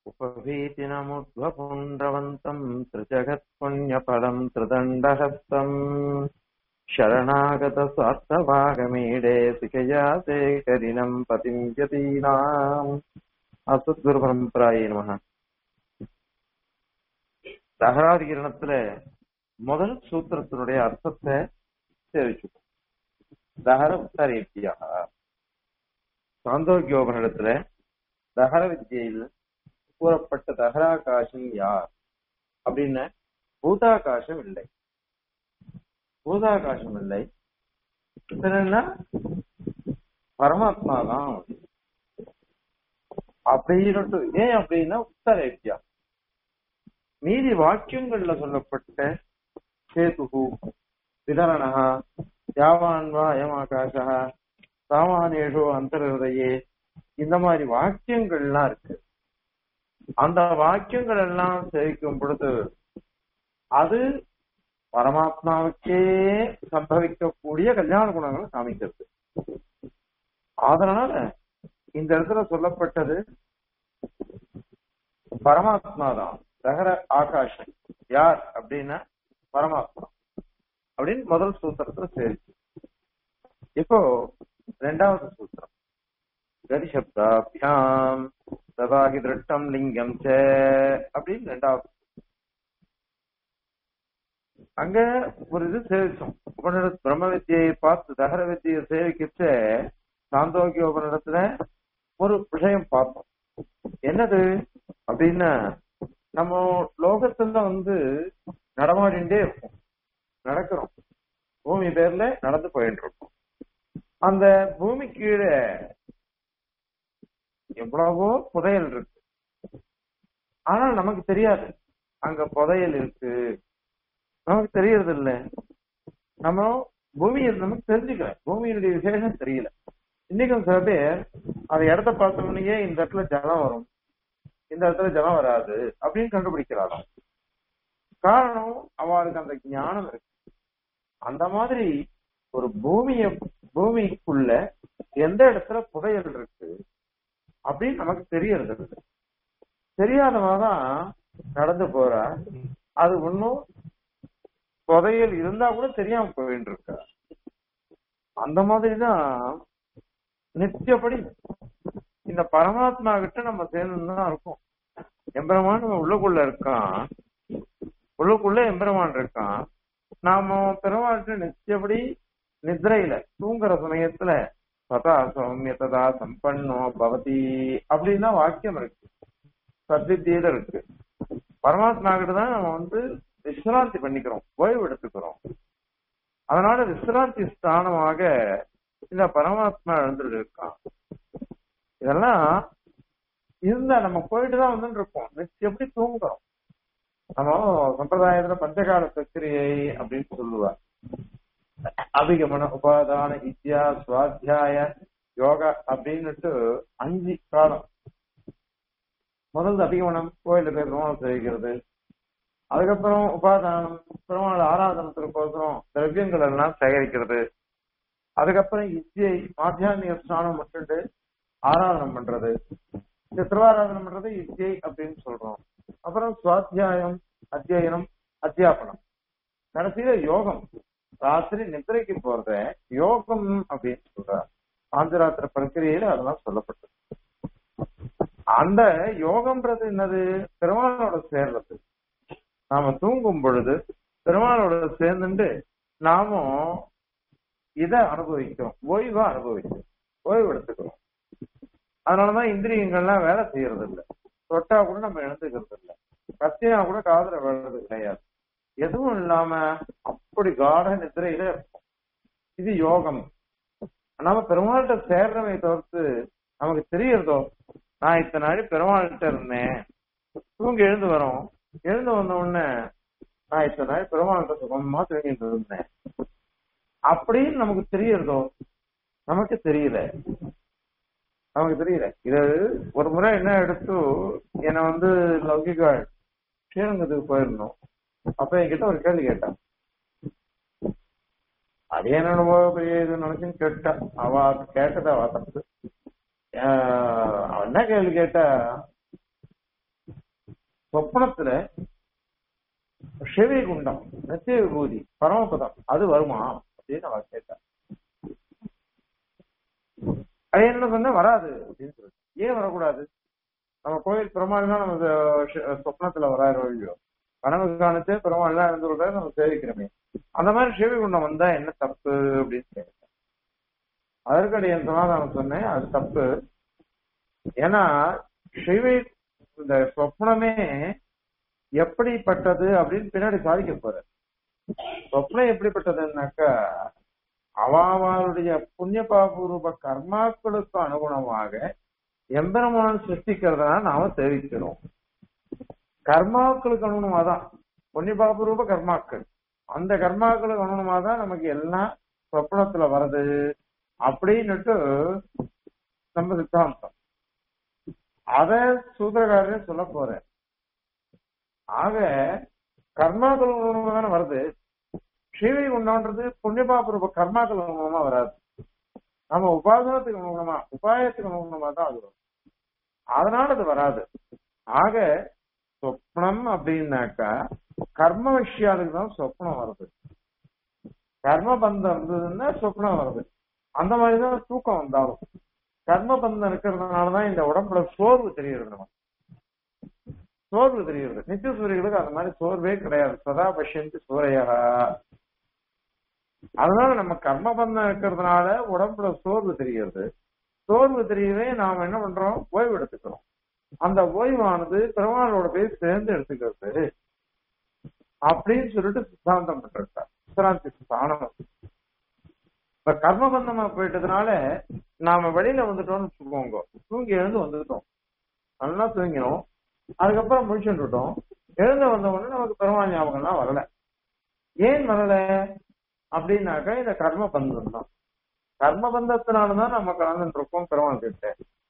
उपभीतिनमुद्वपुण्ड्रवन्तम् त्रिजगत्पुण्यफलम् त्रिदण्डहस्तम् शरणागतस्वार्थभागमीडे सिकया ते करिणम् पतिम् यतीनाम् அசுத்குருபரம்பராயே நமக தகராதிகரணத்துல முதல் சூத்திரத்தினுடைய அர்த்தத்தை தெரிவிச்சுக்கோம் தகர உத்தரேத்தியாக சாந்தோக்கியோபனிடத்துல தகர வித்தியில் கூறப்பட்ட தகராகாசம் யார் அப்படின்னு பூதாகாசம் இல்லை பூதாகாசம் இல்லை என்ன பரமாத்மா தான் அப்படின்னு ஏன் அப்படின்னா உத்தரேத்தியா மீதி வாக்கியங்கள்ல சொல்லப்பட்ட சேது விதரணா யாவான் வா அயம் ஆகாஷா சாமானியோ அந்தர்ஹதயே இந்த மாதிரி வாக்கியங்கள்லாம் இருக்கு அந்த வாக்கியங்கள் எல்லாம் சேவிக்கும் பொழுது அது பரமாத்மாவுக்கே சம்பவிக்கக்கூடிய கல்யாண குணங்களை காமிக்கிறது அதனால இந்த இடத்துல சொல்லப்பட்டது பரமாத்மா தான் தகர ஆகாஷம் யார் அப்படின்னா பரமாத்மா அப்படின்னு முதல் சூத்திரத்துல சேர்த்து இப்போ ரெண்டாவது சூத்திரம் கரிசப்தாபியாம் ததாகி திருட்டம் லிங்கம் ச அப்படின்னு ரெண்டாவது அங்க ஒரு இது சேவிச்சோம் உபனிடத்து பிரம்ம வித்தியை பார்த்து தகர வித்தியை சேவிக்கிச்ச சாந்தோக்கிய உபனிடத்துல ஒரு விஷயம் பார்த்தோம் என்னது அப்படின்னா நம்ம லோகத்துல வந்து நடமாடிண்டே இருக்கோம் நடக்கிறோம் பூமி பேர்ல நடந்து போயிட்டு இருக்கோம் அந்த பூமி கீழே எவ்வளவோ புதையல் இருக்கு ஆனா நமக்கு தெரியாது அங்க புதையல் இருக்கு நமக்கு தெரியறது இல்ல நம்ம பூமியை நமக்கு தெரிஞ்சுக்கல பூமியினுடைய விசேஷம் தெரியல இன்னைக்கும் சில பேர் அந்த இடத்த பார்த்தோம்னே இந்த இடத்துல ஜலம் வரும் இந்த இடத்துல ஜலம் வராது அப்படின்னு கண்டுபிடிக்கிறாங்க காரணம் அவளுக்கு அந்த ஞானம் இருக்கு அந்த மாதிரி ஒரு பூமிய பூமிக்குள்ள எந்த இடத்துல புதையல் இருக்கு அப்படின்னு நமக்கு தெரியறது இல்லை தெரியாதவதான் நடந்து போறா அது ஒன்னும் புதையல் இருந்தா கூட தெரியாம போயிட்டு இருக்கா அந்த மாதிரிதான் நித்தியப்படி இந்த பரமாத்மா கிட்ட நம்ம சேர்ந்து தான் இருக்கோம் எம்பெருமான் நம்ம உள்ளுக்குள்ள இருக்கான் உள்ளுக்குள்ள எம்பெருமான் இருக்கான் நாம பெருமாள்கிட்ட நித்தியப்படி நித்ரையில தூங்குற சமயத்துல சதா சௌமியதா சம்பன்னோ பவதி அப்படின்னா வாக்கியம் இருக்கு சத்தியத்தியில இருக்கு பரமாத்மா கிட்ட தான் நம்ம வந்து விசிராந்தி பண்ணிக்கிறோம் ஓய்வு எடுத்துக்கிறோம் அதனால விசிராந்தி ஸ்தானமாக இந்த பரமாத்மா எழுந்துட்டு இருக்கான் இதெல்லாம் இருந்தா நம்ம போயிட்டு தான் வந்துட்டு இருக்கோம் எப்படி தூங்குறோம் நம்ம சம்பிரதாயத்துல பஞ்சகால பிரக்கிரியை அப்படின்னு சொல்லுவார் அபிகமன உபாதான வித்யா சுவாத்தியாய யோகா அப்படின்னுட்டு அஞ்சு காலம் முதல்ல அபிகமனம் கோயில போய் பெருமாள் சேவிக்கிறது அதுக்கப்புறம் உபாதானம் பெருமாள் ஆராதனத்திற்கோசரம் திரவியங்கள் எல்லாம் சேகரிக்கிறது அதுக்கப்புறம் இத்தியை மாத்தியானிய ஸ்நானம் மட்டுண்டு ஆராதனம் பண்றது இந்த திருவாராதனம் பண்றது இத்தியை அப்படின்னு சொல்றோம் அப்புறம் சுவாத்தியாயம் அத்தியனம் அத்தியாபனம் கடைசியில யோகம் ராத்திரி நித்திரைக்கு போறத யோகம் அப்படின்னு சொல்றார் ஆந்திராத்திர பிரக்கிரியில அதெல்லாம் சொல்லப்பட்டது அந்த யோகம்ன்றது என்னது பெருமாளோட சேர்றது நாம தூங்கும் பொழுது பெருமாளோட சேர்ந்துட்டு நாமும் இதை அனுபவிக்கிறோம் ஓய்வா அனுபவிக்கிறோம் ஓய்வு எடுத்துக்கிறோம் அதனாலதான் இந்திரியங்கள்லாம் வேலை செய்யறது இல்லை தொட்டா கூட நம்ம எழுந்துக்கிறது இல்லை கத்தியா கூட காதல விழுறது கிடையாது எதுவும் இல்லாம அப்படி காட நித்திரையில இருக்கும் இது யோகம் நாம பெருமாள்கிட்ட சேர்றவை தவிர்த்து நமக்கு தெரியறதோ நான் இத்தனை நாள் பெருமாள்கிட்ட இருந்தேன் தூங்கி எழுந்து வரோம் எழுந்து வந்த உடனே நான் இத்தனை நாள் பெருமாள்கிட்ட சுகமா தூங்கிட்டு இருந்தேன் அப்படின்னு நமக்கு தெரியறதோ நமக்கு தெரியல நமக்கு தெரியல இது ஒரு முறை என்ன எடுத்து என்னை வந்து லௌகிகா ஸ்ரீரங்கத்துக்கு போயிருந்தோம் அப்ப என்கிட்ட ஒரு கேள்வி கேட்டான் அது என்னென்னவோ பெரிய இது நினைச்சுன்னு கேட்டா அவ கேட்டதா அவ தப்பு ஆஹ் அவ என்ன கேள்வி கேட்டா சொப்னத்துல சிவி குண்டம் நித்திய விபூதி பரமபதம் அது வருமா அப்படின்னு அவர் கேட்டார் அது என்ன சொன்ன வராது அப்படின்னு சொல்லிட்டு ஏன் வரக்கூடாது நம்ம கோயில் பெருமாள்னா நம்ம ச- ஷ- சொப்னத்துல வராரு இல்லையோ கனவு காணிச்சு பெருமாள்லாம் இருந்து விடுறாரு நம்ம சேவிக்கிறோமே அந்த மாதிரி சிவி குண்டம் வந்தா என்ன தப்பு அப்படின்னு கேட்டேன் அதற்கு என் சமாதானம் சொன்னேன் அது தப்பு ஏன்னா சிவி இந்த சொப்னமே எப்படிப்பட்டது அப்படின்னு பின்னாடி சாதிக்க போற சொப்னம் எப்படிப்பட்டதுன்னாக்கா அவாவாளுடைய புண்ணிய பாபூர்வ கர்மாக்களுக்கு அனுகுணமாக எம்பெருமான் சிருஷ்டிக்கிறதுனால நாம தெரிவிக்கிறோம் கர்மாக்களுக்கு அனுகுணமா தான் புண்ணிய பாபூர்வ கர்மாக்கள் அந்த கர்மாக்களுக்கு அனுகுணமா தான் நமக்கு எல்லாம் சொப்னத்துல வருது அப்படின்னுட்டு நம்ம சித்தாந்தம் அத சூத்திரக்காரரே சொல்ல போறேன் ஆக கர்மாக்கள் மூலமா தானே வருது ஸ்ரீவை குண்டம்ன்றது புண்ணியபாபுரூப கர்மாக்கள் மூலமா வராது நம்ம உபாசனத்துக்கு அனுகுணமா உபாயத்துக்கு அனுகுணமா தான் அது வரும் அதனால அது வராது ஆக சொப்னம் அப்படின்னாக்கா கர்ம விஷயாலுக்கு தான் சொப்னம் வருது கர்ம பந்தம் இருந்ததுன்னா சொப்னம் வருது அந்த மாதிரிதான் தூக்கம் வந்தாலும் கர்ம பந்தம் இருக்கிறதுனாலதான் இந்த உடம்புல சோர்வு தெரியுது நம்ம சோர்வு தெரியுது நித்திய சூரியர்களுக்கு அந்த மாதிரி சோர்வே கிடையாது சதா பஷ்யந்து சூரையா அதனால நம்ம கர்ம பந்தம் இருக்கிறதுனால உடம்புல சோர்வு தெரியுது சோர்வு தெரியவே நாம என்ன பண்றோம் ஓய்வு எடுத்துக்கிறோம் அந்த ஓய்வானது பெருமாளோட போய் சேர்ந்து எடுத்துக்கிறது அப்படின்னு சொல்லிட்டு சித்தாந்தம் பண்றார் விசிராந்தி ஸ்தானம் இப்ப கர்மபந்தமா போயிட்டதுனால நாம வெளியில வந்துட்டோம்னு வச்சுக்கோங்க தூங்கி எழுந்து வந்துட்டோம் நல்லா தூங்கினோம் அதுக்கப்புறம் முடிச்சுட்டோம் எழுந்து வந்த உடனே நமக்கு பெருமாள் ஞாபகம்லாம் வரல ஏன் வரல அப்படின்னாக்கா இந்த கர்ம பந்தம் தான் கர்ம பந்தத்தினாலதான் நம்ம கலந்துட்டு இருக்கோம் பெருமாள் கிட்ட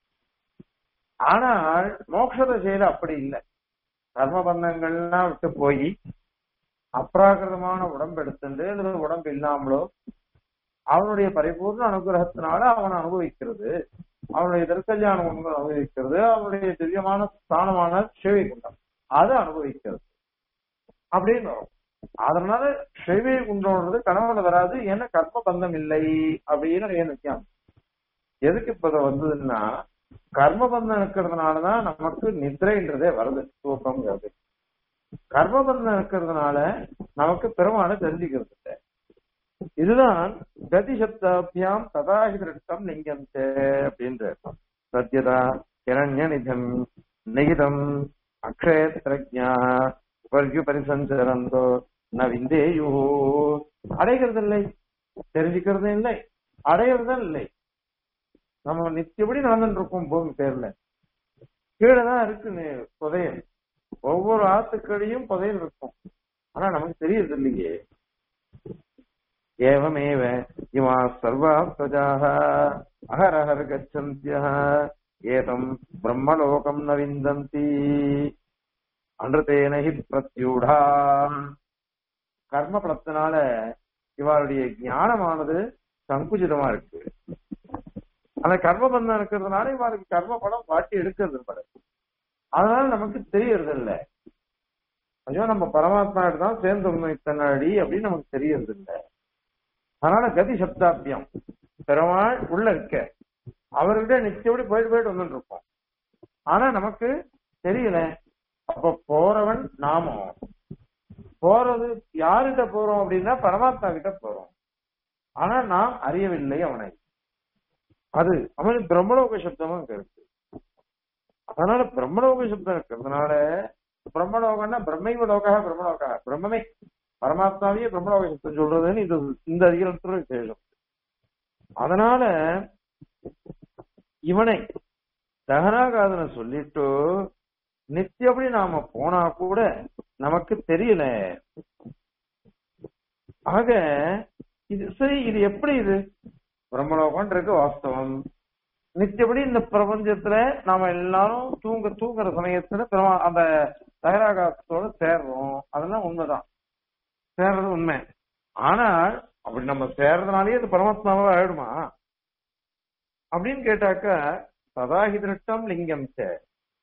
ஆனால் மோட்ச திசையில அப்படி இல்லை கர்ம பந்தங்கள்லாம் விட்டு போய் அப்ராகிருதமான உடம்பு எடுத்துட்டு அல்லது உடம்பு இல்லாமலோ அவனுடைய பரிபூர்ண அனுகிரகத்தினால அவன் அனுபவிக்கிறது அவனுடைய திருக்கல்யாணம் ஒன்று அனுபவிக்கிறது அவனுடைய திவ்யமான ஸ்தானமான சேவை குண்டம் அது அனுபவிக்கிறது அப்படின்னு வரும் அதனால சேவை குண்டம்ன்றது கனவுல வராது ஏன்னா கர்ம பந்தம் இல்லை அப்படின்னு ஏன் நிச்சயம் எதுக்கு இப்ப இது வந்ததுன்னா கர்ம பந்தம் இருக்கிறதுனாலதான் நமக்கு நித்ரைன்றதே வருது தூக்கம்ங்கிறது கர்ம பந்தம் இருக்கிறதுனால நமக்கு பெருமாளை தெரிஞ்சுக்கிறது இல்லை இதுதான் கதி சப்தாபியாம் ததாகிதம் லிங்கம் அப்படின்ற சத்யதா கிரண்ய நிதம் நிகிதம் அக்ஷயத்ரஜா உபர்கு பரிசஞ்சரந்தோ ந விந்தேயு அடைகிறது இல்லை தெரிஞ்சுக்கிறது இல்லை அடையிறதும் இல்லை நம்ம நித்தியபடி நடந்துட்டு இருக்கோம் பூமி பேர்ல கீழே தான் இருக்கு நே- புதையல் ஒவ்வொரு ஆத்துக்கடியும் புதையல் இருக்கும் ஆனா நமக்கு தெரியறது இல்லையே ஏவமேவ இமா சர்வா பிரஜாः அகரஹர் கச்சந்தியः ஏதம் பிரம்மலோகம் ந விந்தந்தி அன்றதேன ஹி பிரத்யூடா கர்ம பலத்தினால இவருடைய ஞானமானது சங்குச்சிதமா இருக்கு அந்த கர்ம பந்தம் இருக்கிறதுனால இவருக்கு கர்ம பலம் வாட்டி எடுக்கிறது பல அதனால நமக்கு தெரியறது இல்ல ஐயோ நம்ம பரமாத்மா தான் சேர்ந்து இத்தனை அடி அப்படின்னு நமக்கு தெரியறது இல்ல அதனால கதி சப்தாபியம் பெருமாள் உள்ள இருக்க அவர்கிட்ட நிச்சயப்படி போயிட்டு போயிட்டு வந்துட்டு இருக்கோம் ஆனா நமக்கு தெரியல அப்ப போறவன் நாமம் போறது யாருகிட்ட போறோம் அப்படின்னா பரமாத்மா கிட்ட போறோம் ஆனா நாம் அறியவில்லை அவனை அது அவன் பிரம்மலோக சப்தமும் அங்க இருக்கு அதனால பிரம்மலோக சப்தம் இருக்கிறதுனால பிரம்மலோகம்னா பிரம்மைவ லோகா பிரம்மலோகா பிரம்மமே பரமாத்மாவையே பிரம்மலோக சப்தம் சொல்றதுன்னு இது இந்த அதிகாரத்துல விசேஷம் அதனால இவனை தகனாகாதனை சொல்லிட்டு நித்தியப்படி நாம போனா கூட நமக்கு தெரியல ஆக இது சரி இது எப்படி இது பிரம்மலோகம்ன்றது வாஸ்தவம் நித்தியப்படி இந்த பிரபஞ்சத்துல நாம எல்லாரும் தூங்க தூங்குற சமயத்துல பெருமா- அந்த தகராகாசத்தோட சேர்றோம் அதெல்லாம் உண்மைதான் சேர்றது உண்மை ஆனால் அப்படி நம்ம சேர்றதுனாலே அது பரமாத்மாவா ஆயிடுமா அப்படின்னு கேட்டாக்க சதாஹி திருஷ்டம் லிங்கம் சே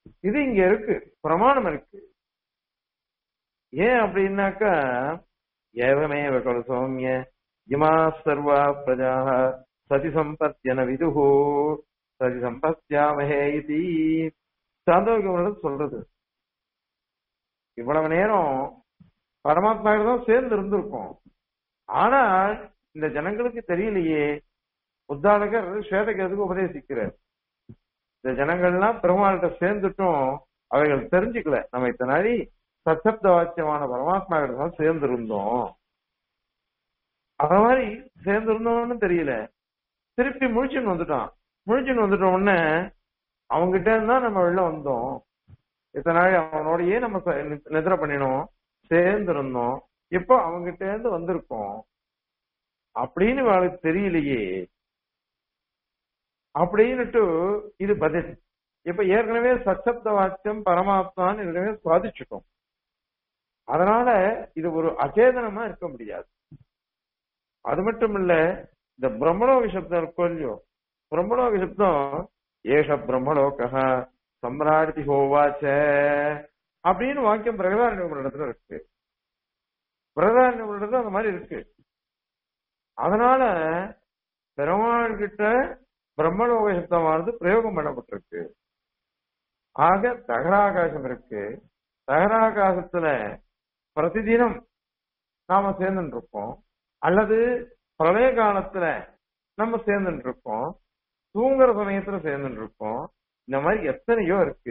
இது இங்க இருக்கு பிரமாணம் இருக்கு ஏன் அப்படின்னாக்கா ஏவமேவ கலு சௌமிய இமா சர்வா பிரஜா சதி சம்பத்தியன விதுஹோ சதி சம்பத்தியாமஹே இது சாந்தோக்கியம் சொல்றது இவ்வளவு நேரம் பரமாத்மா தான் சேர்ந்து இருந்திருக்கோம் ஆனால் இந்த ஜனங்களுக்கு தெரியலையே உத்தாரகர் ஸ்வேதகருக்கு உபதேசிக்கிறார் இந்த ஜனங்கள்லாம் பெருமாள்கிட்ட சேர்ந்துட்டும் அவைகள் தெரிஞ்சுக்கல நம்ம இத்தனை நாளி சச்சப்த வாக்கியமான பரமாத்மா கிட்ட தான் சேர்ந்து இருந்தோம் அத மாதிரி சேர்ந்து இருந்தோம்னு தெரியல திருப்பி முழிச்சுன்னு வந்துட்டான் முழிச்சுன்னு வந்துட்ட உடனே அவங்கிட்ட இருந்தா நம்ம வெளில வந்தோம் இத்தனை நாள் அவனோடயே நம்ம ச- நி- நிദ്ര பண்ணினோம் சேர்ந்து இருந்தோம் இப்போ அவங்கிட்ட இருந்து வந்திருக்கோம் அப்படின்னு அவளுக்கு தெரியலையே அப்படின்னுட்டு இது பதில் இப்ப ஏற்கனவே சச்சப்த வாக்கியம் பரமாத்மான்னு ஏற்கனவே சுவாதிச்சுட்டோம் அதனால இது ஒரு அச்சேதனமா இருக்க முடியாது அது மட்டும் இல்ல இந்த பிரம்மலோக சப்தம் இருக்கும் இல்லையோ பிரம்மலோக சப்தம் ஏஷ பிரம்மலோக சம்ராட்டி ஹோவாச்ச அப்படின்னு வாக்கியம் பிரகதாரண்ய இடத்துல இருக்கு பிரகதாரண்ய இடத்துல அந்த மாதிரி இருக்கு அதனால பெருமாள் கிட்ட பிரம்மலோக சப்தமானது பிரயோகம் பண்ணப்பட்டிருக்கு ஆக தகராகாசம் இருக்கு தகராகாசத்துல பிரதிதினம் நாம சேர்ந்துட்டு இருக்கோம் அல்லது பிரளய காலத்துல நம்ம சேர்ந்துட்டு இருக்கோம் தூங்குற சமயத்துல சேர்ந்துட்டு இருக்கோம் இந்த மாதிரி எத்தனையோ இருக்கு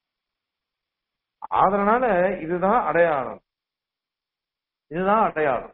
அதனால இதுதான் அடையாளம் இதுதான் அடையாளம்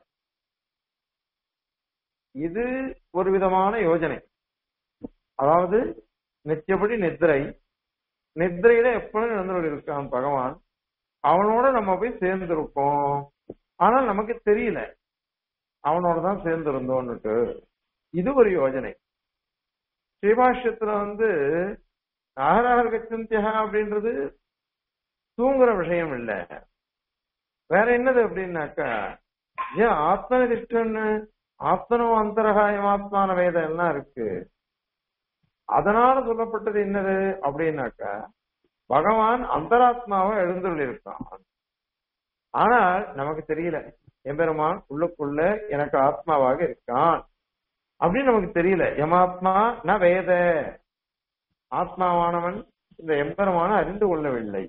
இது ஒரு விதமான யோஜனை அதாவது நித்தியபடி நித்திரை நித்திரையில எப்பொழுதும் நடந்து இருக்கான் பகவான் அவனோட நம்ம போய் சேர்ந்திருக்கோம் ஆனால் நமக்கு தெரியல அவனோட தான் சேர்ந்திருந்தோன்னுட்டு இது ஒரு யோஜனை ஸ்ரீபாஷ்யத்துல வந்து நாகராக கச்சந்தியா அப்படின்றது தூங்குற விஷயம் இல்ல வேற என்னது அப்படின்னாக்கா ஏன் ஆத்மனிதிஷ்டன்னு ஆத்மனோ அந்தரகாயமாத்மான வேதம் எல்லாம் இருக்கு அதனால சொல்லப்பட்டது என்னது அப்படின்னாக்கா பகவான் அந்தராத்மாவை எழுந்துள்ள இருக்கான் ஆனால் நமக்கு தெரியல எம்பெருமான் உள்ளுக்குள்ள எனக்கு ஆத்மாவாக இருக்கான் அப்படின்னு நமக்கு தெரியல எமாத்மா ந வேத ஆத்மாவானவன் இந்த எம்பெருமான அறிந்து கொள்ளவில்லை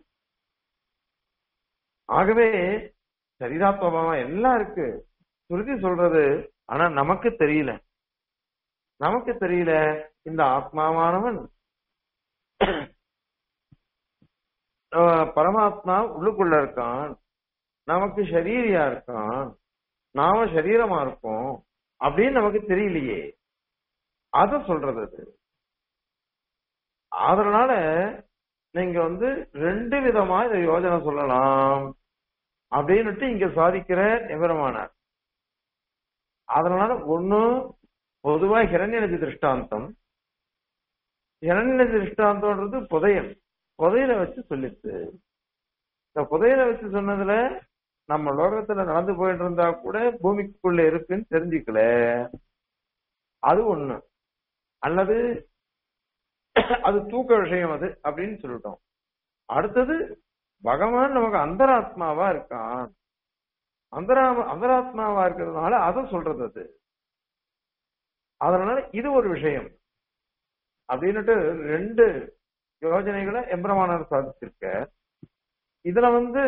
ஆகவே சரிதாத்மபாவம் எல்லாம் இருக்கு சுருதி சொல்றது ஆனா நமக்கு தெரியல நமக்கு தெரியல இந்த ஆத்மாவானவன் அஹ் பரமாத்மா உள்ளுக்குள்ள இருக்கான் நமக்கு ஷரீரியா இருக்கான் நாம சரீரமா இருக்கோம் அப்படின்னு நமக்கு தெரியலையே அத சொல்றது அது அதனால நீங்க வந்து ரெண்டு விதமா இதை யோஜனை சொல்லலாம் அப்படின்னுட்டு இங்க சாதிக்கிற எபெருமானார் அதனால ஒண்ணு பொதுவா ஹிரண்யநதி திருஷ்டாந்தம் ஹிரண்யநதி திருஷ்டாந்தம்ன்றது புதையல் புதையலை வச்சு சொல்லிச்சு இந்த புதையலை வச்சு சொன்னதுல நம்ம லோகத்துல நடந்து போயிட்டு இருந்தா கூட பூமிக்குள்ள இருக்குன்னு தெரிஞ்சுக்கல அது ஒண்ணு அல்லது அது தூக்க விஷயம் அது அப்படின்னு சொல்லிட்டோம் அடுத்தது பகவான் நமக்கு அந்தராத்மாவா இருக்கான் அந்தரா அந்தராத்மாவா இருக்கிறதுனால அதை சொல்றது அது அதனால இது ஒரு விஷயம் அப்படின்னுட்டு ரெண்டு யோஜனைகளை எம்பிரமானார் சாதிச்சிருக்க இதுல வந்து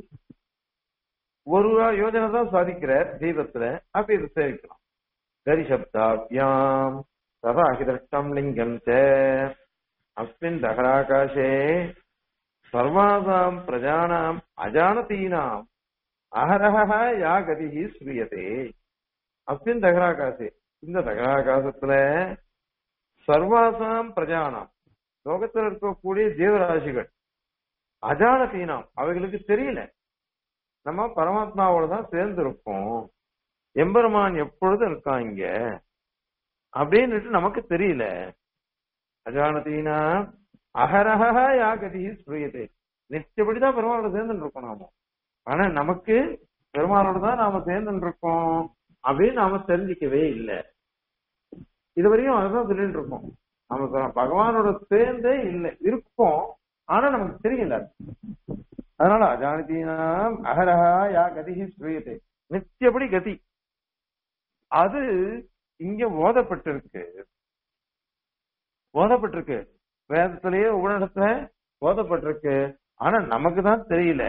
ஒரு யோஜனை தான் சாதிக்கிறார் தீபத்துல அப்ப இது சேவிக்கலாம் கரிசப்தாபியாம் ததா அகிதஷ்டம் லிங்கம் ச அஸ்மின் தகராகாசே சர்வாசாம் பிரஜானாம் அஜானதீனாம் அகரஹ யா கதிஹி ஸ்ரீயதே அஸ்மின் தகராகாசே இந்த தகராகாசத்துல சர்வாசாம் பிரஜானாம் லோகத்தில் இருக்கக்கூடிய ஜீவராசிகள் அஜானதீனாம் அவைகளுக்கு தெரியல நம்ம பரமாத்மாவோட தான் சேர்ந்து இருக்கோம் எம்பெருமான் எப்பொழுதும் இருக்கான் இங்க அப்படின்னுட்டு நமக்கு தெரியல அஜானதீனா அகரஹ யா கதி ஸ்ரீயதே நிச்சயப்படிதான் பெருமாளோட சேர்ந்து இருக்கோம் நாம ஆனா நமக்கு பெருமாளோட தான் நாம சேர்ந்து இருக்கோம் அப்படின்னு நாம தெரிஞ்சிக்கவே இல்லை இதுவரையும் அதுதான் சொல்லிட்டு இருக்கோம் நம்ம பகவானோட சேர்ந்தே இல்லை இருக்கோம் ஆனா நமக்கு தெரியல அதனால அஜானதீனாம் அகரஹா யா கதிஹி ஸ்ரீயதே நித்தியபடி கதி அது இங்க ஓதப்பட்டிருக்கு ஓதப்பட்டிருக்கு வேதத்திலேயே உபநிடத்துல ஓதப்பட்டிருக்கு ஆனா நமக்கு தான் தெரியல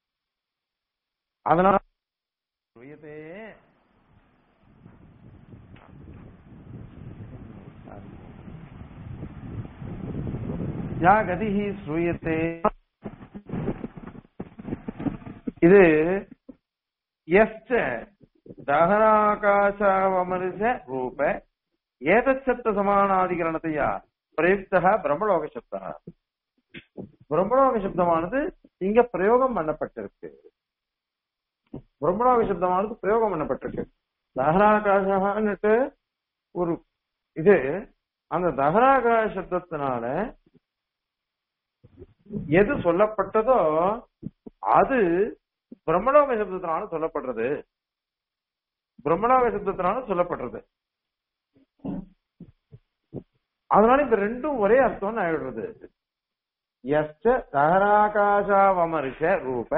அதனால ஸ்ரூயதே யா கதிஹி ஸ்ரூயத்தே இது எஸ்ட தகனாகாசாவமரிச ரூப ஏதச்சப்த சமானாதிகரணத்தையா பிரயுக்தா பிரம்மலோக சப்தா பிரம்மலோக சப்தமானது இங்க பிரயோகம் பண்ணப்பட்டிருக்கு பிரம்மலோக சப்தமானது பிரயோகம் பண்ணப்பட்டிருக்கு தகராகாசன்னுட்டு ஒரு இது அந்த தகராகாச சப்தத்தினால எது சொல்லப்பட்டதோ அது பிரம்மலோக சப்தத்தினால சொல்லப்படுறது பிரம்மலோக சப்தத்தினால சொல்லப்படுறது அதனால இந்த ரெண்டும் ஒரே அர்த்தம்னு ஆயிடுறது எஸ்ட தகராகாசாவமரிஷ ரூப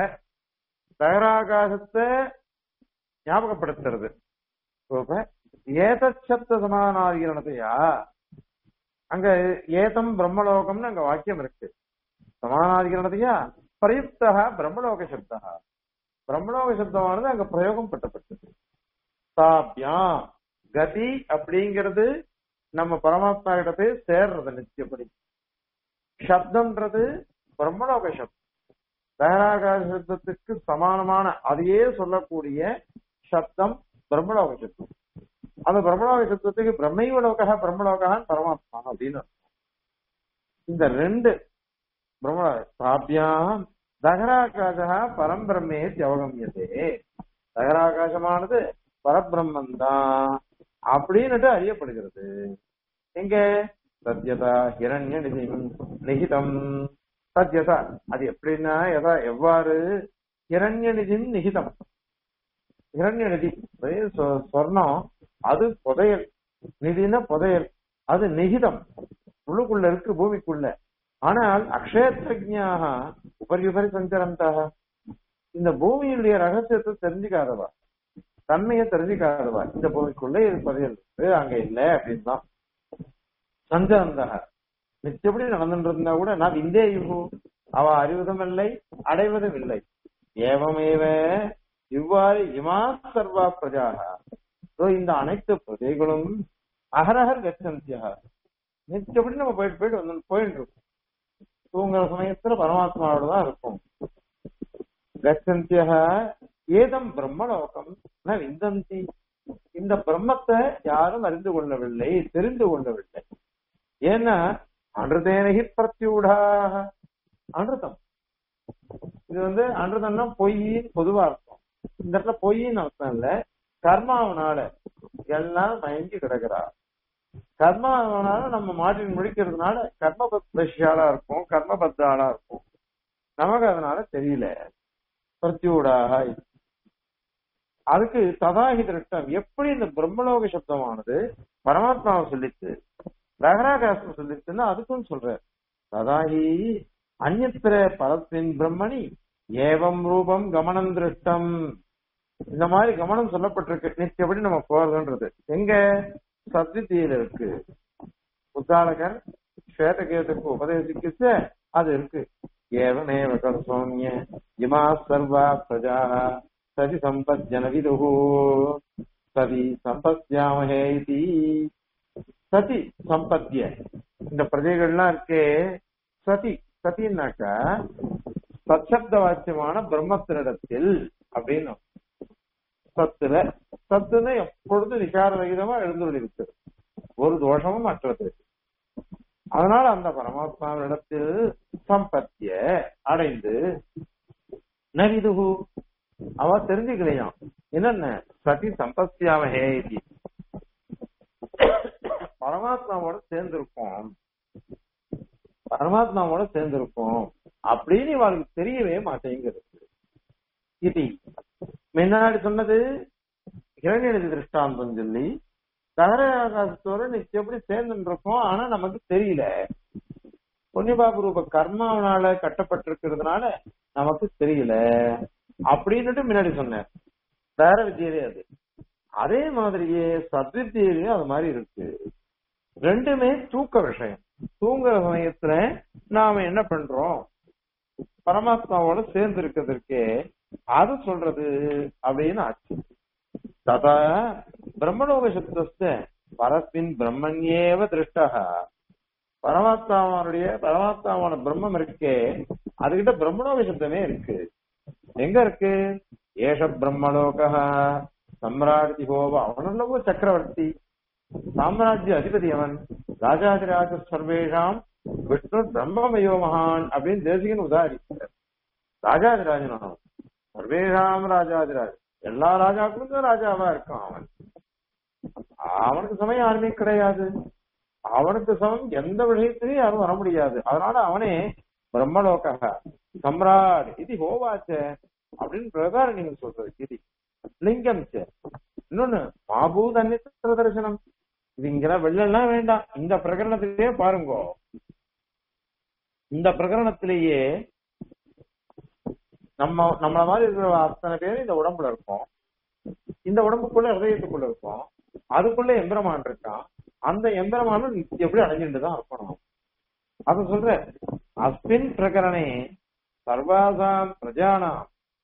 தகராகாசத்தை ஞாபகப்படுத்துறது ரூப ஏதச்சப்த சமானாதிகரணத்தையா அங்க ஏதம் பிரம்மலோகம்னு அங்க வாக்கியம் இருக்கு சமானாதிகரணத்தையா பிரயுக்தா பிரம்மலோக சப்தா பிரம்மலோக சப்தமானது அங்க பிரயோகம் பட்டப்பட்டது சாபியாம் கதி அப்படிங்கிறது நம்ம பரமாத்மா கிட்ட போய் சேர்றது நித்தியப்படி சப்தம்ன்றது பிரம்மலோக சப்தம் தகராகாச சப்தத்துக்கு சமானமான அதையே சொல்லக்கூடிய சப்தம் பிரம்மலோக சப்தம் அந்த பிரம்மலோக சப்தத்துக்கு பிரம்மைவலோக பிரம்மலோகான் பரமாத்மா அப்படின்னு அர்த்தம். இந்த ரெண்டு பிரம்மலோக சாபியாம் தகராகாசா பரம்பிரம்மே அவகமியதே தகராகாசமானது பரபிரம்மன் தான் அப்படின்னுட்டு அறியப்படுகிறது எங்க சத்யதா ஹிரண்ய நிதிம் நிகிதம் சத்யதா அது எப்படின்னா எதா எவ்வாறு ஹிரண்ய நிதிம் நிகிதம் ஹிரண்ய நிதி அதாவது சொ- சொர்ணம் அது புதையல் நிதினா புதையல் அது நிகிதம் உள்ளுக்குள்ள இருக்கு பூமிக்குள்ள ஆனால் அக்ஷயத்ரஜாக உபரி உபரி சஞ்சரந்தாக இந்த பூமியினுடைய ரகசியத்தை தெரிஞ்சுக்காதவா தன்மையை தெரிஞ்சுக்காதவா இந்த பூமிக்குள்ள இது புதையல் இருக்கு அங்க இல்ல அப்படின்னு தான் சஞ்சரந்தாக மிச்சபடி நடந்துட்டு இருந்தா கூட நான் இந்தே யுகு அவ அறிவதும் இல்லை அடைவதும் இல்லை ஏவமேவ இவ்வாறு இமா சர்வா பிரஜாக So, இந்த அனைத்து பிரஜைகளும் அகரஹர் கச்சந்தியா மிச்சபடி நம்ம போயிட்டு போயிட்டு வந்து போயிட்டு இருக்கோம் தூங்குற சமயத்துல பரமாத்மாவோட தான் இருக்கும் கச்சந்திய ஏதம் பிரம்மலோகம் ந விந்தந்தி இந்த பிரம்மத்தை யாரும் அறிந்து கொள்ளவில்லை தெரிந்து கொள்ளவில்லை ஏன்னா அன்றுதேனகி பிரத்யூடாக அன்றுதம் இது வந்து அன்றுதம்னா பொய் பொதுவா அர்த்தம் இந்த இடத்துல பொய்ன்னு அர்த்தம் இல்ல கர்மாவனால எல்லாம் மயங்கி கிடக்கிறா கர்மாவனால நம்ம மாட்டின் முடிக்கிறதுனால கர்மபத்யாளா இருக்கும் கர்மபத்தாளா இருக்கும் நமக்கு அதனால தெரியல பிரத்யூடாக அதுக்கு ததாகி திருஷ்டம் எப்படி இந்த பிரம்மலோக சப்தமானது பரமாத்மாவை சொல்லிச்சு ரகராகாசம் சொல்லிச்சுன்னா அதுக்கும் சொல்ற ததாகி அந்நத்திர பரத்தின் பிரம்மணி ஏவம் ரூபம் கமனம் திருஷ்டம் இந்த மாதிரி கவனம் சொல்லப்பட்டிருக்கு நிச்சயப்படி நம்ம போறதுன்றது எங்க சத்வித்தியில இருக்கு உத்தாலகர் ஸ்வேதகேதுக்கு உபதேசிக்கிச்சு அது இருக்கு ஏவமேவ கர்சோமிய இமா சர்வா பிரஜா சதி சம்பத்யன விதுகு சதி சம்பத்யாமஹே இதி சதி சம்பத்திய இந்த பிரஜைகள்லாம் இருக்கே சதி சதினாக்கா சச்சப்த வாக்கியமான பிரம்மத்தினிடத்தில் அப்படின்னு சத்துல சத்துன்னு எப்பொழுதும் விசார ரகிதமா எழுந்துள்ளிருக்கிறது ஒரு தோஷமும் மற்றது அதனால அந்த பரமாத்மாவிடத்தில் சம்பத்திய அடைந்து நரிதுகு அவ தெரிஞ்சுக்கலையாம் என்னென்ன சதி சம்பத்தியாமஹே இது பரமாத்மாவோட சேர்ந்திருப்போம் பரமாத்மாவோட சேர்ந்திருப்போம் அப்படின்னு இவளுக்கு தெரியவே மாட்டேங்கிறது இது முன்னாடி சொன்னது இளைஞனது திருஷ்டாந்தம் சொல்லி தகர ஆகாசத்தோட நிச்சயம் எப்படி சேர்ந்துட்டு இருக்கோம் ஆனா நமக்கு தெரியல புண்ணியபாப ரூப கர்மாவனால கட்டப்பட்டிருக்கிறதுனால நமக்கு தெரியல அப்படின்னுட்டு முன்னாடி சொன்னேன் வேற வித்தியிலே அது அதே மாதிரியே சத்வித்தியிலையும் அது மாதிரி இருக்கு ரெண்டுமே தூக்க விஷயம் தூங்குற சமயத்துல நாம என்ன பண்றோம் பரமாத்மாவோட சேர்ந்து இருக்கிறதுக்கே அது சொல்றது அப்படின்னு ஆச்சு ததா பிரம்மலோக சப்தஸ்த பரஸ்மின் பிரம்மண்யேவ திருஷ்டா பரமாத்மாவனுடைய பரமாத்மாவான பிரம்மம் இருக்கே அதுகிட்ட பிரம்மலோக சப்தமே இருக்கு எங்க இருக்கு ஏஷ பிரம்மலோக சம்ராட் ஹோவ அவனல்லவோ சக்கரவர்த்தி சாம்ராஜ்ய அதிபதி அவன் ராஜாதிராஜ சர்வேஷாம் விஷ்ணு பிரம்மமயோ மகான் அப்படின்னு தேசிகன் உதாரிக்கிறார் ராஜாதிராஜன் அவன் சர்வேஷாம் ராஜாதிராஜ் எல்லா ராஜாக்களுக்கும் ராஜாவா இருக்கான் அவன் அவனுக்கு சமயம் யாருமே கிடையாது அவனுக்கு சமம் எந்த விஷயத்திலையும் யாரும் வர முடியாது அதனால அவனே பிரம்மலோக சம்ராட் இது ஹோவாச்ச அப்படின்னு பிரகாரம் நீங்க சொல்றது இது லிங்கம் சே இன்னொன்னு மாபூத் அந்நிய தரிசனம் இது இங்கெல்லாம் வெள்ளெல்லாம் வேண்டாம் இந்த பிரகரணத்திலேயே பாருங்க இந்த பிரகரணத்திலேயே நம்ம நம்மள மாதிரி இருக்கிற அத்தனை பேர் இந்த உடம்புல இருக்கோம் இந்த உடம்புக்குள்ள ஹதயத்துக்குள்ள இருக்கும் அதுக்குள்ள எம்பெருமான் இருக்கான் அந்த எம்பெருமானும் எப்படி அடைஞ்சுட்டு தான் இருக்கணும் அத சொல்ற அஸ்மின் பிரகரணே சர்வாசாம் பிரஜானாம்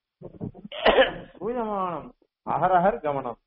சூயமானம் அகரஹர் கவனம்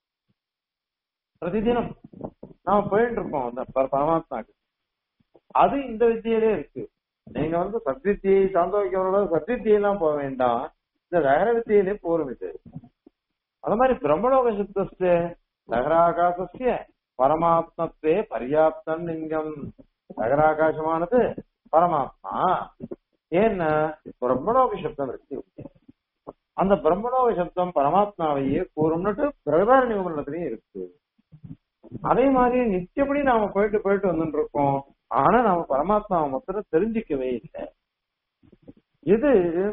பிரதிதினம் நாம போயிட்டு இருக்கோம் அந்த பர- பரமாத்மாக்கு அது இந்த வித்தியிலே இருக்கு நீங்க வந்து சத்வித்தியை சாந்தோக்கியவரோட சத்வித்தியெல்லாம் போக வேண்டாம் இந்த தகர வித்தியிலே போரும் இது அது மாதிரி பிரம்மலோக சித்தஸ்து தகராகாசஸ்ய பரமாத்மத்வே பர்யாப்தம் லிங்கம் தகராகாசமானது பரமாத்மா ஏன்னா பிரம்மலோக சப்தம் இருக்கு அந்த பிரம்மலோக சப்தம் பரமாத்மாவையே கூறும்னுட்டு பிரகதாரணி உபநிடத்திலையும் இருக்கு அதே மாதிரி நித்தியப்படி நாம போயிட்டு போயிட்டு வந்துட்டு இருக்கோம் ஆனா நாம பரமாத்மாவை மொத்தம் தெரிஞ்சுக்கவே இல்லை இது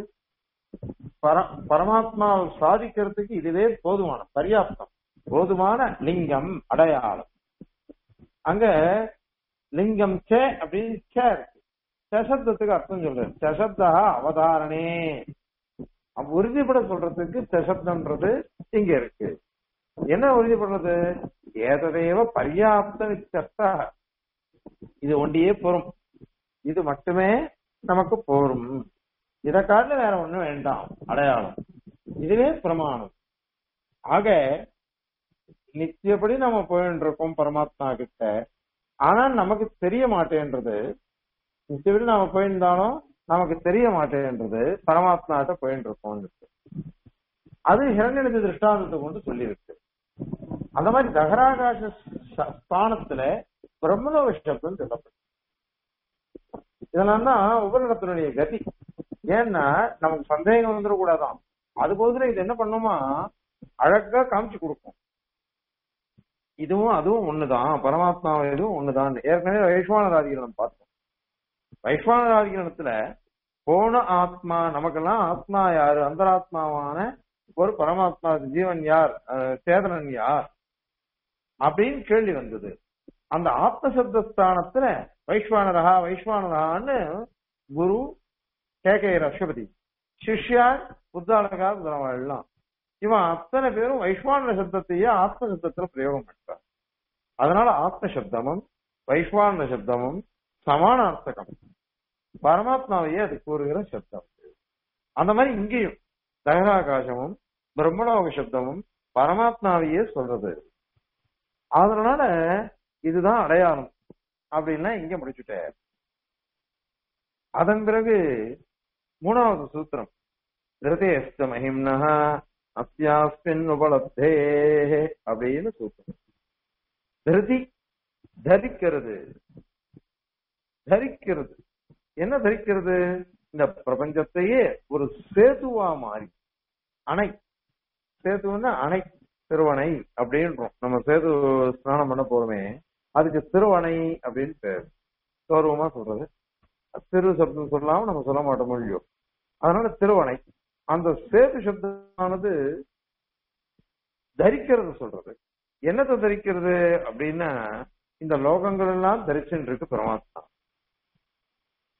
பர- பரமாத்மாவை சாதிக்கிறதுக்கு இதுவே போதுமான பர்யாப்தம் போதுமான லிங்கம் அடையாளம் அங்க லிங்கம் சே அப்படின்னு சே இருக்கு சசப்தத்துக்கு அர்த்தம் சொல்றது சசப்தா அவதாரணே அப்ப உறுதிப்பட சொல்றதுக்கு சசப்தம்ன்றது இங்க இருக்கு என்ன உறுதிப்படுறது ஏததேவ பர்யாப்தம் இத்தர்த்தா இது ஒண்டியே போரும் இது மட்டுமே நமக்கு போரும் இதை காட்டில வேற ஒண்ணும் வேண்டாம் அடையாளம் இதுவே பிரமாணம் ஆக நித்தியப்படி நம்ம போயிட்டு இருக்கோம் பரமாத்மா கிட்ட ஆனா நமக்கு தெரிய மாட்டேன்றது நித்தியப்படி நாம போயிருந்தாலும் நமக்கு தெரிய மாட்டேன்றது பரமாத்மா கிட்ட போயிட்டு இருக்கோம் அது ஹிரண்யநிதி திருஷ்டாந்தத்தை கொண்டு சொல்லியிருக்கு அந்த மாதிரி தகராகாச ச- ஸ்தானத்துல பிரம்மலோக சப்தம் சொல்லப்படும் இதெல்லாம் தான் உபரிடத்தினுடைய கதி ஏன்னா நமக்கு சந்தேகம் வந்துடக்கூடாதான் அது போதுல இது என்ன பண்ணுமா அழகா காமிச்சு கொடுக்கும் இதுவும் அதுவும் ஒண்ணுதான் பரமாத்மா இதுவும் ஒண்ணுதான் ஏற்கனவே வைஸ்வானராதிகரணம் பார்த்தோம் வைஸ்வானராதிகரணத்துல போன ஆத்மா நமக்கெல்லாம் ஆத்மா யாரு அந்தராத்மாவான ஒரு பரமாத்மா ஜீவன் யார் அஹ், சேதனன் யார் அப்படின்னு கேள்வி வந்தது அந்த ஆத்ம சப்தஸ்தானத்துல வைஸ்வானரா வைஸ்வானரான்னு குரு கேகே ரஷ்பதி சிஷ்யா புத்தாளகா முதலவாழ்லாம் இவன் அத்தனை பேரும் வைஸ்வான சப்தத்தையே ஆத்ம சப்தத்துல பிரயோகம் பண்றான் அதனால ஆத்ம சப்தமும் வைஸ்வான சப்தமும் சமானார்த்தகம் பரமாத்மாவையே அது கூறுகிற சப்தம் அந்த மாதிரி இங்கேயும் தகராகாசமும் பிரம்மலோக சப்தமும் பரமாத்மாவையே சொல்றது அதனால இதுதான் அடையாளம் அப்படின்னா இங்க முடிச்சுட்டார் அதன் பிறகு மூணாவது சூத்திரம் திருதேஸ்த மகிம்னஹ அஸ்யாஸ்மின் உபலப்தே அப்படின்னு சூத்திரம் திருதி தரிக்கிறது தரிக்கிறது என்ன தரிக்கிறது இந்த பிரபஞ்சத்தையே ஒரு சேதுவா மாறி அணை சேதுன்னா அணை திருவணை அப்படின்றோம் நம்ம சேது ஸ்நானம் பண்ண போறோமே அதுக்கு திருவணை அப்படின்னு பேர் கௌரவமா சொல்றது திரு சப்தம் சொல்லாம நம்ம சொல்ல மாட்டோம் மொழியோ அதனால திருவணை அந்த சேது சப்தமானது தரிக்கிறது சொல்றது என்னத்தை தரிக்கிறது அப்படின்னா இந்த லோகங்கள் எல்லாம் தரிச்சுட்டு இருக்கு பரமாத்மா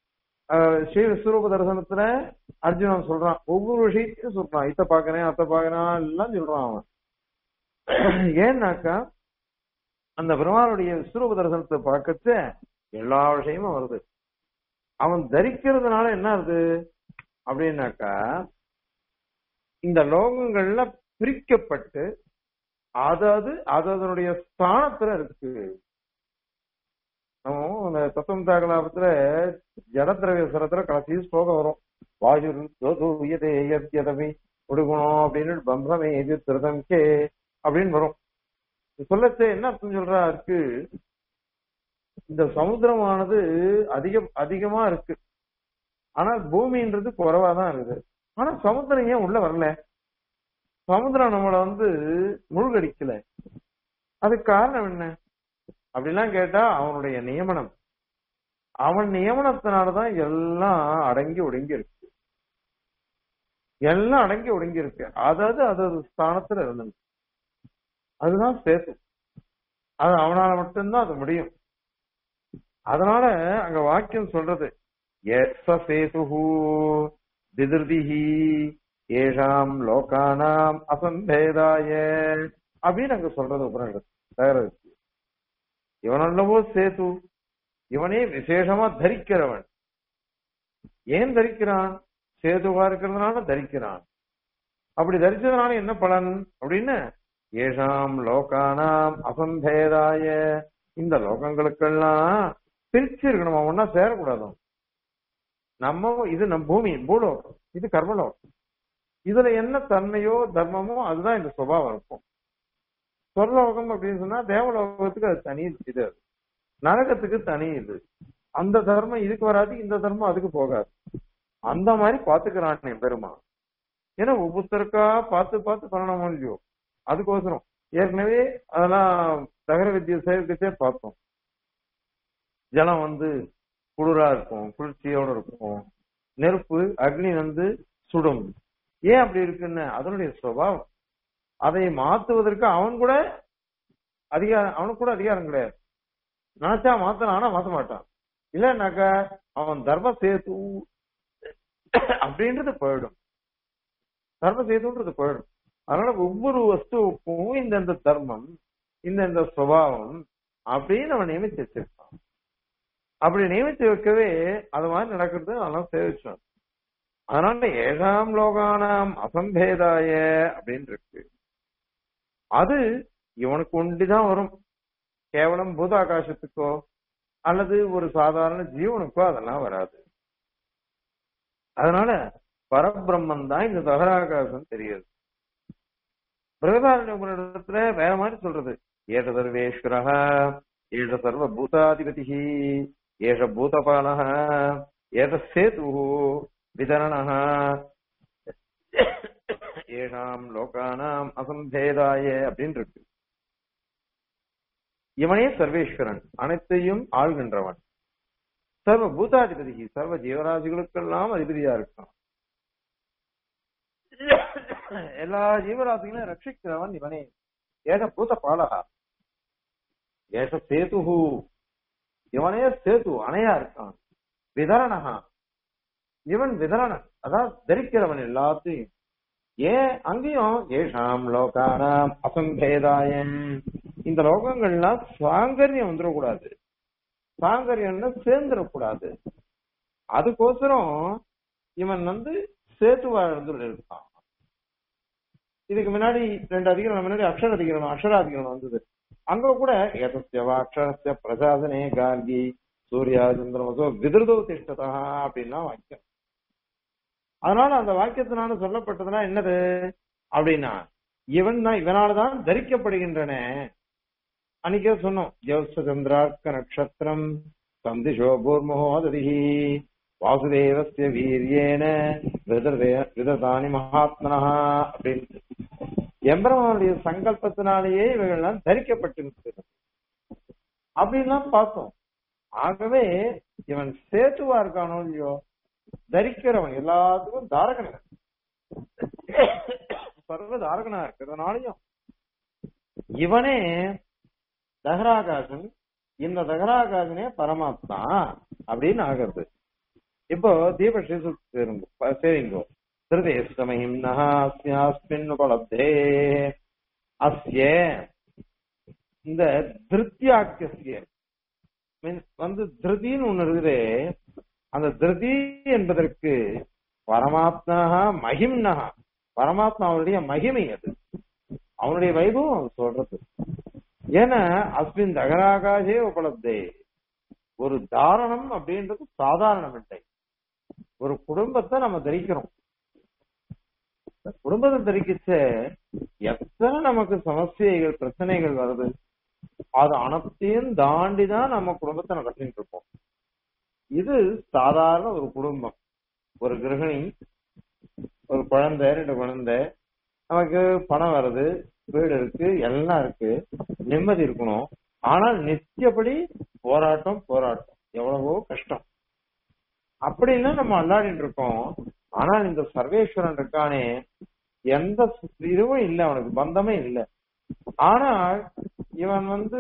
ஆஹ், ஸ்ரீ விஸ்வரூப தரிசனத்துல அர்ஜுனன் சொல்றான் ஒவ்வொரு விஷயத்தையும் சொல்றான் இத்த பாக்குறேன் அத்த பாக்குறேன் எல்லாம் சொல்றான் அவன் ஏன்னாக்கா அந்த பெருமானுடைய விஸ்வரூப தரிசனத்தை பார்க்கச்ச எல்லா விஷயமும் வருது அவன் தரிக்கிறதுனால என்ன ஆகுது அப்படின்னாக்கா இந்த லோகங்கள்ல பிரிக்கப்பட்டு அதாவது அது அதனுடைய ஸ்தானத்துல இருக்கு நம்ம அந்த தத்துவம் தாகலாபத்துல ஜடத்திரவிய சரத்துல கடைசி ஸ்லோகம் வரும் வாயு உயதே யதவி உடுகுணம் அப்படின்னு பம்பமே இது திருதம் கே அப்படின்னு வரும் இது சொல்லச்சே என்ன அர்த்தம் சொல்றா இருக்கு இந்த சமுத்திரமானது அதிகம் அதிகமா இருக்கு ஆனால் பூமின்றது குறைவா தான் இருக்குது ஆனா சமுத்திரம் ஏன் உள்ள வரல சமுத்திரம் நம்மள வந்து மூழ்கடிக்கல அதுக்கு காரணம் என்ன அப்படிலாம் கேட்டா அவனுடைய நியமனம் அவன் நியமனத்தினாலதான் எல்லாம் அடங்கி ஒடுங்கி இருக்கு எல்லாம் அடங்கி ஒடுங்கி இருக்கு அதாவது அது அது ஸ்தானத்துல இருந்தது அதுதான் சேத்து அது அவனால மட்டும்தான் அது முடியும் அதனால அங்க வாக்கியம் சொல்றது எஸ்ஸ சேதுஹு திதிர்திஹி ஏஷாம் லோகானாம் அசம்பேதாய அப்படின்னு அங்க சொல்றது உபநிடத்து இவனல்லவோ சேது இவனே விசேஷமா தரிக்கிறவன் ஏன் தரிக்கிறான் சேதுவா இருக்கிறதுனால தரிக்கிறான் அப்படி தரிச்சதுனால என்ன பலன் அப்படின்னு ஏஷாம் லோகானாம் அசம்பேதாய இந்த லோகங்களுக்கெல்லாம் பிரிச்சு இருக்கணும் அவன் ஒன்னா சேரக்கூடாது நம்ம இது நம் பூமி பூலோகம் இது கர்மலோகம் இதுல என்ன தன்மையோ தர்மமோ அதுதான் இந்த சுபாவம் இருக்கும் சொர்லோகம் அப்படின்னு சொன்னா தேவலோகத்துக்கு அது தனி இது அது. நரகத்துக்கு தனி இது அந்த தர்மம் இதுக்கு வராது இந்த தர்மம் அதுக்கு போகாது அந்த மாதிரி பாத்துக்கிறான் என் பெருமா ஏன்னா ஒவ்வொருத்தருக்கா பார்த்து பார்த்து பண்ணணும் இல்லையோ அதுக்கோசரம் ஏற்கனவே அதெல்லாம் தகர வித்தியை சேர்க்கச்சே பார்த்தோம் ஜலம் வந்து குளிரா இருக்கும் குளிர்ச்சியோட இருக்கும் நெருப்பு அக்னி வந்து சுடும் ஏன் அப்படி இருக்குன்னு அதனுடைய சுபாவம் அதை மாத்துவதற்கு அவன் கூட அதிகாரம் அவனுக்கு கூட அதிகாரம் கிடையாது நினைச்சா மாத்தலாம் ஆனா மாத்த மாட்டான் இல்லன்னாக்கா அவன் தர்ம சேது அப்படின்றது போயிடும் தர்ம சேதுன்றது போயிடும் அதனால ஒவ்வொரு வஸ்துவுக்கும் இந்தந்த தர்மம் இந்தந்த சுபாவம் அப்படின்னு அவன் நியமிச்சு வச்சிருக்கான் அப்படி நியமிச்சு வைக்கவே அது மாதிரி நடக்கிறது அதெல்லாம் சேவிச்சான் அதனால ஏழாம் லோகானாம் அசம்பேதாய அப்படின்னு இருக்கு அது இவனுக்கு ஒண்டிதான் வரும் கேவலம் பூத ஆகாசத்துக்கோ அல்லது ஒரு சாதாரண ஜீவனுக்கோ அதெல்லாம் வராது அதனால பரபிரம்மன் தான் இந்த தகராகாசம் தெரியுது பிரகதாரண்ய இடத்துல வேற மாதிரி சொல்றது ஏஷ சர்வேஸ்வரः ஏஷ சர்வ பூதாதிபதி ஏஷ பூதபாலः ஏஷ சேது விதரணः ஏஷாம் லோகானாம் அசம்பேதாய அப்படின்னு இருக்கு இவனே சர்வேஸ்வரன் அனைத்தையும் ஆள்கின்றவன் சர்வ பூதாதிபதி சர்வ ஜீவராசிகளுக்கெல்லாம் அதிபதியா இருக்கான் எல்லா ஜீவராசிகளையும் ரட்சிக்கிறவன் இவனே ஏக பூத பாலகா ஏக சேது இவனே சேது அணையா இருக்கான் விதரணகா இவன் விதரணன் அதான் தரிக்கிறவன் எல்லாத்தையும் ஏன் அங்கேயும் ஏஷாம் லோகானாம் அசம்பேதாயன் இந்த லோகங்கள்லாம் சாங்கரியம் வந்துடக்கூடாது சாங்கரியம்னா சேர்ந்துடக்கூடாது அதுக்கோசரம் இவன் வந்து சேத்துவா இருந்து இருக்கான் இதுக்கு முன்னாடி ரெண்டு அதிகாரம் முன்னாடி அக்ஷர அதிகாரம் அக்ஷராதிகாரம் வந்தது அங்க கூட ஏதஸ்யவா அக்ஷரஸ்ய பிரசாதனே கார்கி சூர்யா சந்திரமசோ விதிருதோ திஷ்டதா அப்படின்லாம் வாக்கியம் அதனால அந்த வாக்கியத்தினால சொல்லப்பட்டதுன்னா என்னது அப்படின்னா இவன் தான் இவனாலதான் தரிக்கப்படுகின்றன அன்னைக்கே சொன்னோம் ஜோச சந்திரார்க்க நட்சத்திரம் சந்திஷோ பூர்மஹோததிஹி வாசுதேவஸ்ய வீரியேன விததே- விததானி மகாத்மனா அப்படின்னு எம்பெருமானுடைய சங்கல்பத்தினாலேயே இவைகள்லாம் தரிக்கப்பட்டிருக்கிறது அப்படின்லாம் பார்த்தோம் ஆகவே இவன் சேத்துவா இருக்கானோ இல்லையோ தரிக்கிறவன் எல்லாத்துக்கும் தாரகன் சர்வ தாரகனா இருக்கிறதுனாலையும் இவனே தகராகாசன் இந்த தகராகாசனே பரமாத்மா அப்படின்னு ஆகிறது இப்போ தீபஸ்ரீ சேருங்க சேரிங்கோ திருதேசமஹிம்னः அஸ்யாஸ்மின் உபலப்தே அஸ்ய இந்த திருத்தியாக்கிய மீன்ஸ் வந்து திருதின்னு ஒண்ணு இருக்குது அந்த திருதி என்பதற்கு பரமாத்மா மகிம்னா பரமாத்மாவுடைய மகிமை அது அவனுடைய வைபவம் அவன் சொல்றது ஏன்னா அஸ்மின் தகராகாசே உபலப்தே ஒரு தாரணம் அப்படின்றது சாதாரணம் இல்லை ஒரு குடும்பத்தை நம்ம தரிக்கிறோம் குடும்பத்தை தரிக்கிச்ச எத்தனை நமக்கு சமஸ்யைகள் பிரச்சனைகள் வருது அது அனைத்தையும் தாண்டி தான் நம்ம குடும்பத்தை நடத்திட்டு இருப்போம் இது சாதாரண ஒரு குடும்பம் ஒரு கிரகிணி ஒரு குழந்தை ரெண்டு குழந்தை நமக்கு பணம் வருது வீடு இருக்கு எல்லாம் இருக்கு நிம்மதி இருக்கணும் ஆனால் நித்தியப்படி போராட்டம் போராட்டம் எவ்வளவோ கஷ்டம் அப்படின்னு நம்ம அல்லாடிட்டு இருக்கோம் ஆனால் இந்த சர்வேஸ்வரன் இருக்கானே எந்த இதுவும் இல்லை அவனுக்கு பந்தமே இல்லை ஆனால் இவன் வந்து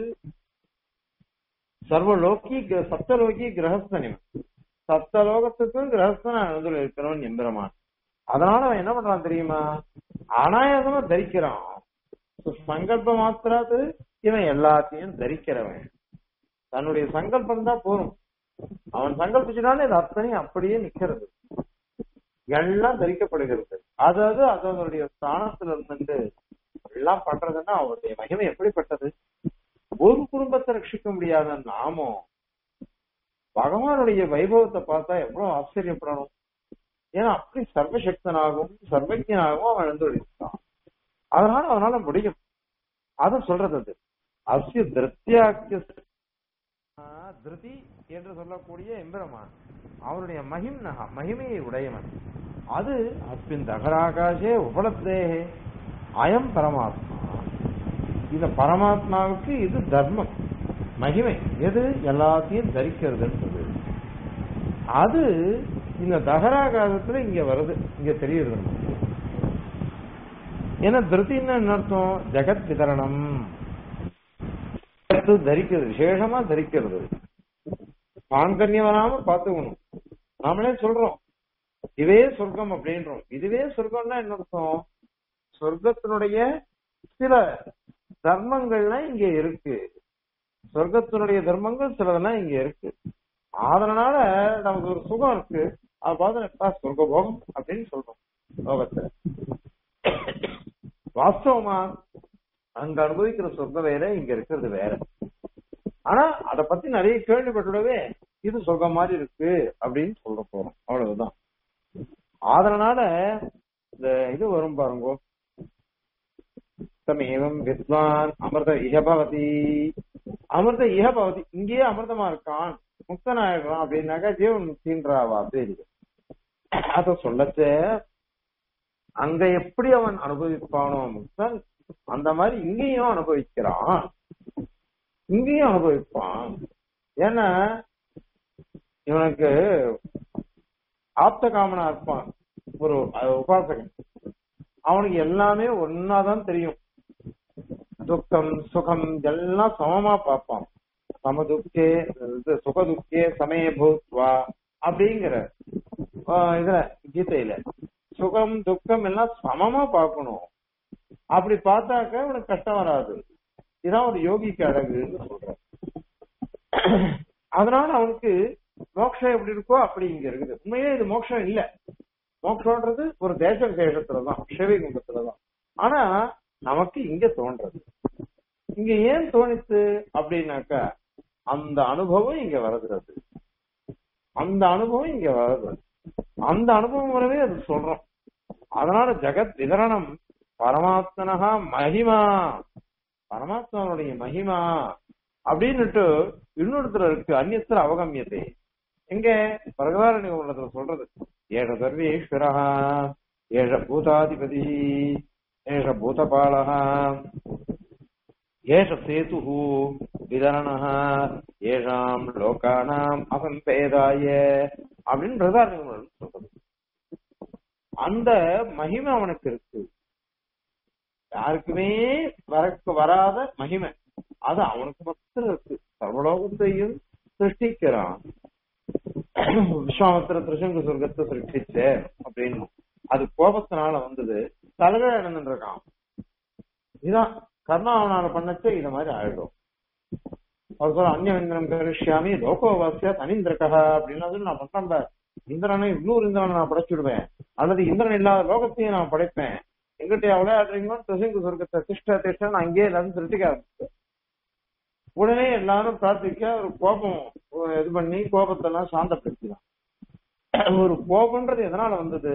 சர்வலோகி சப்தலோகி கிரகஸ்தன் இவன் சப்தலோகத்துக்கும் கிரகஸ்தன் அனுதுல இருக்கிறவன் எம்பெருமான் அதனால அவன் என்ன பண்றான் தெரியுமா அனாயாசமா தரிக்கிறான் சங்கல்ப மாத்திராது இவன் எல்லாத்தையும் தரிக்கிறவன் தன்னுடைய சங்கல்பம் தான் போரும் அவன் சங்கல்பிச்சுட்டாலே இது அத்தனையும் அப்படியே நிக்கிறது எல்லாம் தரிக்கப்படுகிறது அதாவது அதனுடைய ஸ்தானத்துல இருந்து எல்லாம் பண்றதுன்னா அவருடைய மகிமை எப்படிப்பட்டது ஒரு குடும்பத்தை ரட்சிக்க முடியாத நாமும் பகவானுடைய வைபவத்தை பார்த்தா எவ்வளவு ஆச்சரியப்படணும் ஏன்னா அப்படி சர்வசக்தனாகவும் சர்வஜனாகவும் அவன் எழுந்துள்ளான் அதனால அவனால முடியும் அத சொல்றது அது அசிய திருத்தியாக்கிய திருதி என்று சொல்லக்கூடிய எம்பெருமான் அவருடைய மகிம்னகா மகிமையை உடையவன் அது அஸ்மின் தகராகாசே உபலப்தே அயம் பரமாத்மா இந்த பரமாத்மாவுக்கு இது தர்மம் மகிமை எது எல்லாத்தையும் தரிக்கிறதுன்றது அது இந்த தகராகாசத்துல இங்க வருது இங்க தெரியுது ஏன்னா திருத்தின்னு என்ன அர்த்தம் ஜெகத் விதரணம் தரிக்கிறது விசேஷமா தரிக்கிறது பாங்கன்யம் வராம பாத்துக்கணும் நாமளே சொல்றோம் இதுவே சொர்க்கம் அப்படின்றோம் இதுவே சொர்க்கம்னா என்ன அர்த்தம் சொர்க்கத்தினுடைய சில தர்மங்கள்லாம் இங்க இருக்கு சொர்க்கத்தினுடைய தர்மங்கள் சிலதெல்லாம் இங்க இருக்கு அதனால நமக்கு ஒரு சுகம் இருக்கு அது பார்த்து சொர்க்க போகம் அப்படின்னு சொல்றோம் லோகத்துல வாஸ்தவமா அங்க அனுபவிக்கிற சொர்க்கம் வேற இங்க இருக்கிறது வேற ஆனா அத பத்தி நிறைய கேள்விப்பட்டுடவே இது சொர்க்கம் மாதிரி இருக்கு அப்படின்னு சொல்ல போறோம் அவ்வளவுதான் அதனால இந்த இது வரும் பாருங்க சமேவம் வித்வான் அமிர்த இகபவதி அமிர்த இகபவதி இங்கேயே அமிர்தமா இருக்கான் முக்தனாயிருக்கான் அப்படின்னாக்கா ஜீவன் முக்தின்றாவா பேரு அத சொல்லச்ச அங்க எப்படி அவன் அனுபவிப்பானோ முக்தன் அந்த மாதிரி இங்கேயும் அனுபவிக்கிறான் இங்கேயும் அனுபவிப்பான் ஏன்னா இவனுக்கு ஆப்த காமனா இருப்பான் ஒரு உபாசகன் அவனுக்கு எல்லாமே ஒன்னாதான் தெரியும் துக்கம் சுகம் எல்லாம் சமமா பார்ப்பான் சம துக்கே சுக துக்கே சமய பூத்வா அப்படிங்கிற இதுல கீதையில சுகம் துக்கம் எல்லாம் சமமா பார்க்கணும் அப்படி பார்த்தாக்க அவனுக்கு கஷ்டம் வராது இதான் ஒரு யோகிக்கு அழகுன்னு சொல்ற அதனால அவனுக்கு மோட்சம் எப்படி இருக்கோ அப்படி இங்க இருக்குது உண்மையே இது மோட்சம் இல்ல மோட்சம்ன்றது ஒரு தேச விசேஷத்துலதான் சிவகுங்கத்துலதான் ஆனா நமக்கு இங்க தோன்றது இங்க ஏன் தோணிச்சு அப்படின்னாக்கா அந்த அனுபவம் இங்க வருகிறது அந்த அனுபவம் இங்க வருது அந்த அனுபவம் வரவே அது சொல்றோம் அதனால ஜெகத் விதரணம் பரமாத்மனகா மகிமா பரமாத்மாவுடைய மகிமா அப்படின்னுட்டு இன்னொருத்தர் இருக்கு அந்நியத்துல அவகமியத்தை எங்க பிரகதாரணி உள்ளத்துல சொல்றது ஏஷ சர்வேஸ்வரா ஏஷ பூதாதிபதி ஏஷ பூதபாலா ஏஷ சேது விதரண ஏஷாம் லோகானாம் அசம்பேதாய அப்படின்னு பிரதாரணி சொல்றது அந்த மகிமை அவனுக்கு இருக்கு யாருக்குமே வரக்கு வராத மகிமை அது அவனுக்கு மட்டும் இருக்கு சர்வலோகத்தையும் சிருஷ்டிக்கிறான் விஸ்வாமித்திர திருசங்கு சொர்க்கத்தை சிருஷ்டிச்சு அப்படின்னு அது கோபத்தினால வந்தது தலைகீழ நடந்துட்டு இருக்கான் இதான் கர்ணாவனால பண்ணச்சே இத மாதிரி ஆயிடும் அவர் சொல்ல அந்நியந்திரம் கரிஷ்யாமி லோகோவாசியா தனிந்திரகா அப்படின்னா சொல்லி நான் பண்றேன் பார். இந்திரனை இன்னொரு இந்திரனை நான் படைச்சுடுவேன் அல்லது இந்திரன் இல்லாத லோகத்தையும் நான் படைப்பேன் எங்கிட்ட விளையாடுறீங்களோ திருசங்கு சொர்க்கத்தை திஷ்ட திஷ்டன் அங்கேயே எல்லாரும் திருட்டிக்க ஆரம்பிச்சு உடனே எல்லாரும் பிரார்த்திக்க ஒரு கோபம் இது பண்ணி கோபத்தை எல்லாம் சாந்தப்படுத்திதான் ஒரு கோபம்ன்றது எதனால வந்தது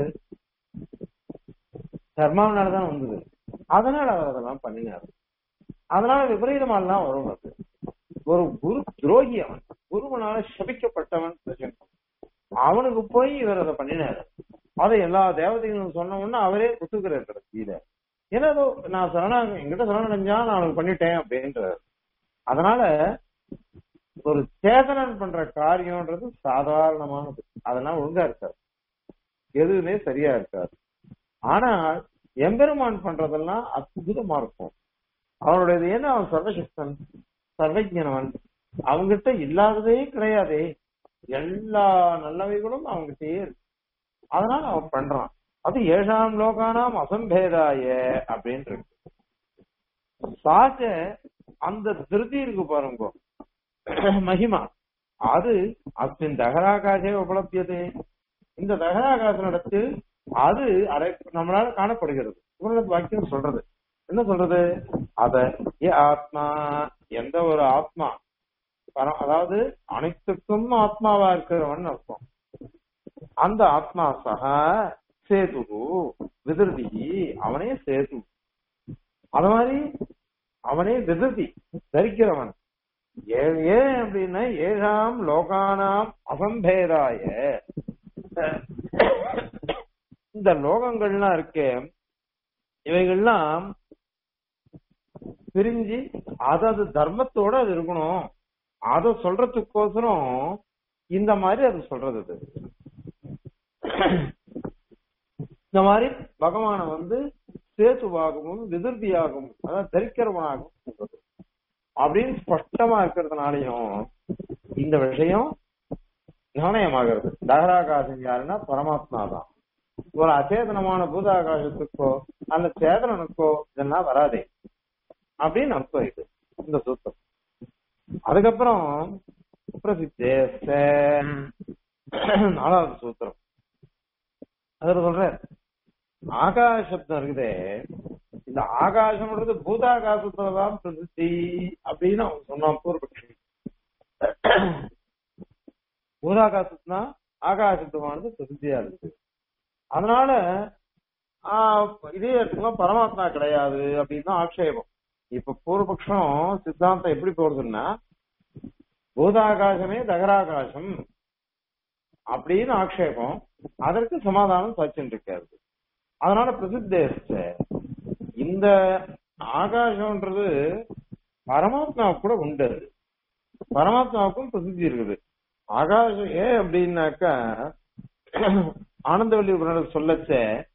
கர்மாவனாலதான் வந்தது அதனால அவர் அதெல்லாம் பண்ணினார் அதனால விபரீதமாலாம் வரும் அது ஒரு குரு துரோகி அவன் குருவனால சபிக்கப்பட்டவன் பிரசங்கம் அவனுக்கு போய் இவர் அதை பண்ணினாரு அதை எல்லா தேவதைகளும் சொன்ன உடனே அவரே ஒத்துக்கிறார் கடைசியில ஏன்னா ஏதோ நான் சரணாங்க எங்கிட்ட சரணடைஞ்சா நான் அவனுக்கு பண்ணிட்டேன் அப்படின்றார் அதனால ஒரு சேதனன் பண்ற காரியம்ன்றது சாதாரணமானது அதெல்லாம் ஒழுங்கா இருக்காது எதுவுமே சரியா இருக்காது ஆனால் எம்பெருமான் பண்றதெல்லாம் அற்புதமா இருக்கும் அவனுடையது ஏன்னா அவன் சர்வசக்தன் சர்வஜனவன் அவங்கிட்ட இல்லாததே கிடையாதே எல்லா நல்லவைகளும் அவங்கிட்டயே இருக்கு அதனால அவன் பண்றான் அது ஏழாம் லோகானாம் அசம்பேதாய அப்படின்னு இருக்கு சாச்ச அந்த திருதி இருக்கு பாருங்க மகிமா அது அஸ்மின் தகராகாசே உபலபியது இந்த தகராகாச நடத்து அது அரை நம்மளால காணப்படுகிறது இவரோட வாக்கியம் சொல்றது என்ன சொல்றது அத ஏ ஆத்மா எந்த ஒரு ஆத்மா பர- அதாவது அனைத்துக்கும் ஆத்மாவா இருக்கிறவன் அர்த்தம் அந்த ஆத்மா சக சேது விதிருதி அவனே சேது அது மாதிரி அவனே விதிருதி தரிக்கிறவன் ஏ- ஏன் அப்படின்னா ஏழாம் லோகானாம் அசம்பேதாய இந்த லோகங்கள்லாம் இருக்கே இவைகள்லாம் பிரிஞ்சு அதது தர்மத்தோட அது இருக்கணும் அத சொல்றதுக்கோசரம் இந்த மாதிரி அது சொல்றது அது இந்த மாதிரி பகவான வந்து சேத்துவாகவும் விதிர்த்தியாகவும் அதாவது தரிக்கிறவனாகவும் சொல்றது அப்படின்னு ஸ்பஷ்டமா இருக்கிறதுனாலையும் இந்த விஷயம் நிர்ணயமாகிறது தகராகாசம் யாருன்னா பரமாத்மா தான் ஒரு அச்சேதனமான பூதாகாசத்துக்கோ அந்த சேதனனுக்கோ இதெல்லாம் வராதே அப்படின்னு அர்த்தம் இது இந்த சூத்திரம் அதுக்கப்புறம் பிரசித்தேச நாலாவது சூத்திரம் அதுல சொல்ற ஆகாசப்தம் இருக்குதே இந்த ஆகாசம்ன்றது பூதாகாசத்துலதான் பிரசித்தி அப்படின்னு அவன் சொன்னான் பூர்வபக்ஷி பூதாகாசத்துனா ஆகாசத்துவானது பிரசித்தியா இருக்கு அதனால ஆஹ், இதே இடத்துக்குலாம் பரமாத்மா கிடையாது அப்படின்னு தான் ஆக்ஷேபம் இப்ப பூர்வபக்ஷம் சித்தாந்தம் எப்படி போறதுன்னா பூதாகாசமே தகராகாசம் அப்படின்னு ஆக்ஷேபம் அதற்கு சமாதானம் சச்சின் இருக்காரு அதனால பிரசித்தேச இந்த ஆகாசம்ன்றது பரமாத்மாவுக்கு கூட உண்டு அது. பரமாத்மாவுக்கும் பிரசித்தி இருக்குது ஆகாசம் ஏன் அப்படின்னாக்கா ஆனந்தவல்லி உபநிடல் சொல்லச்ச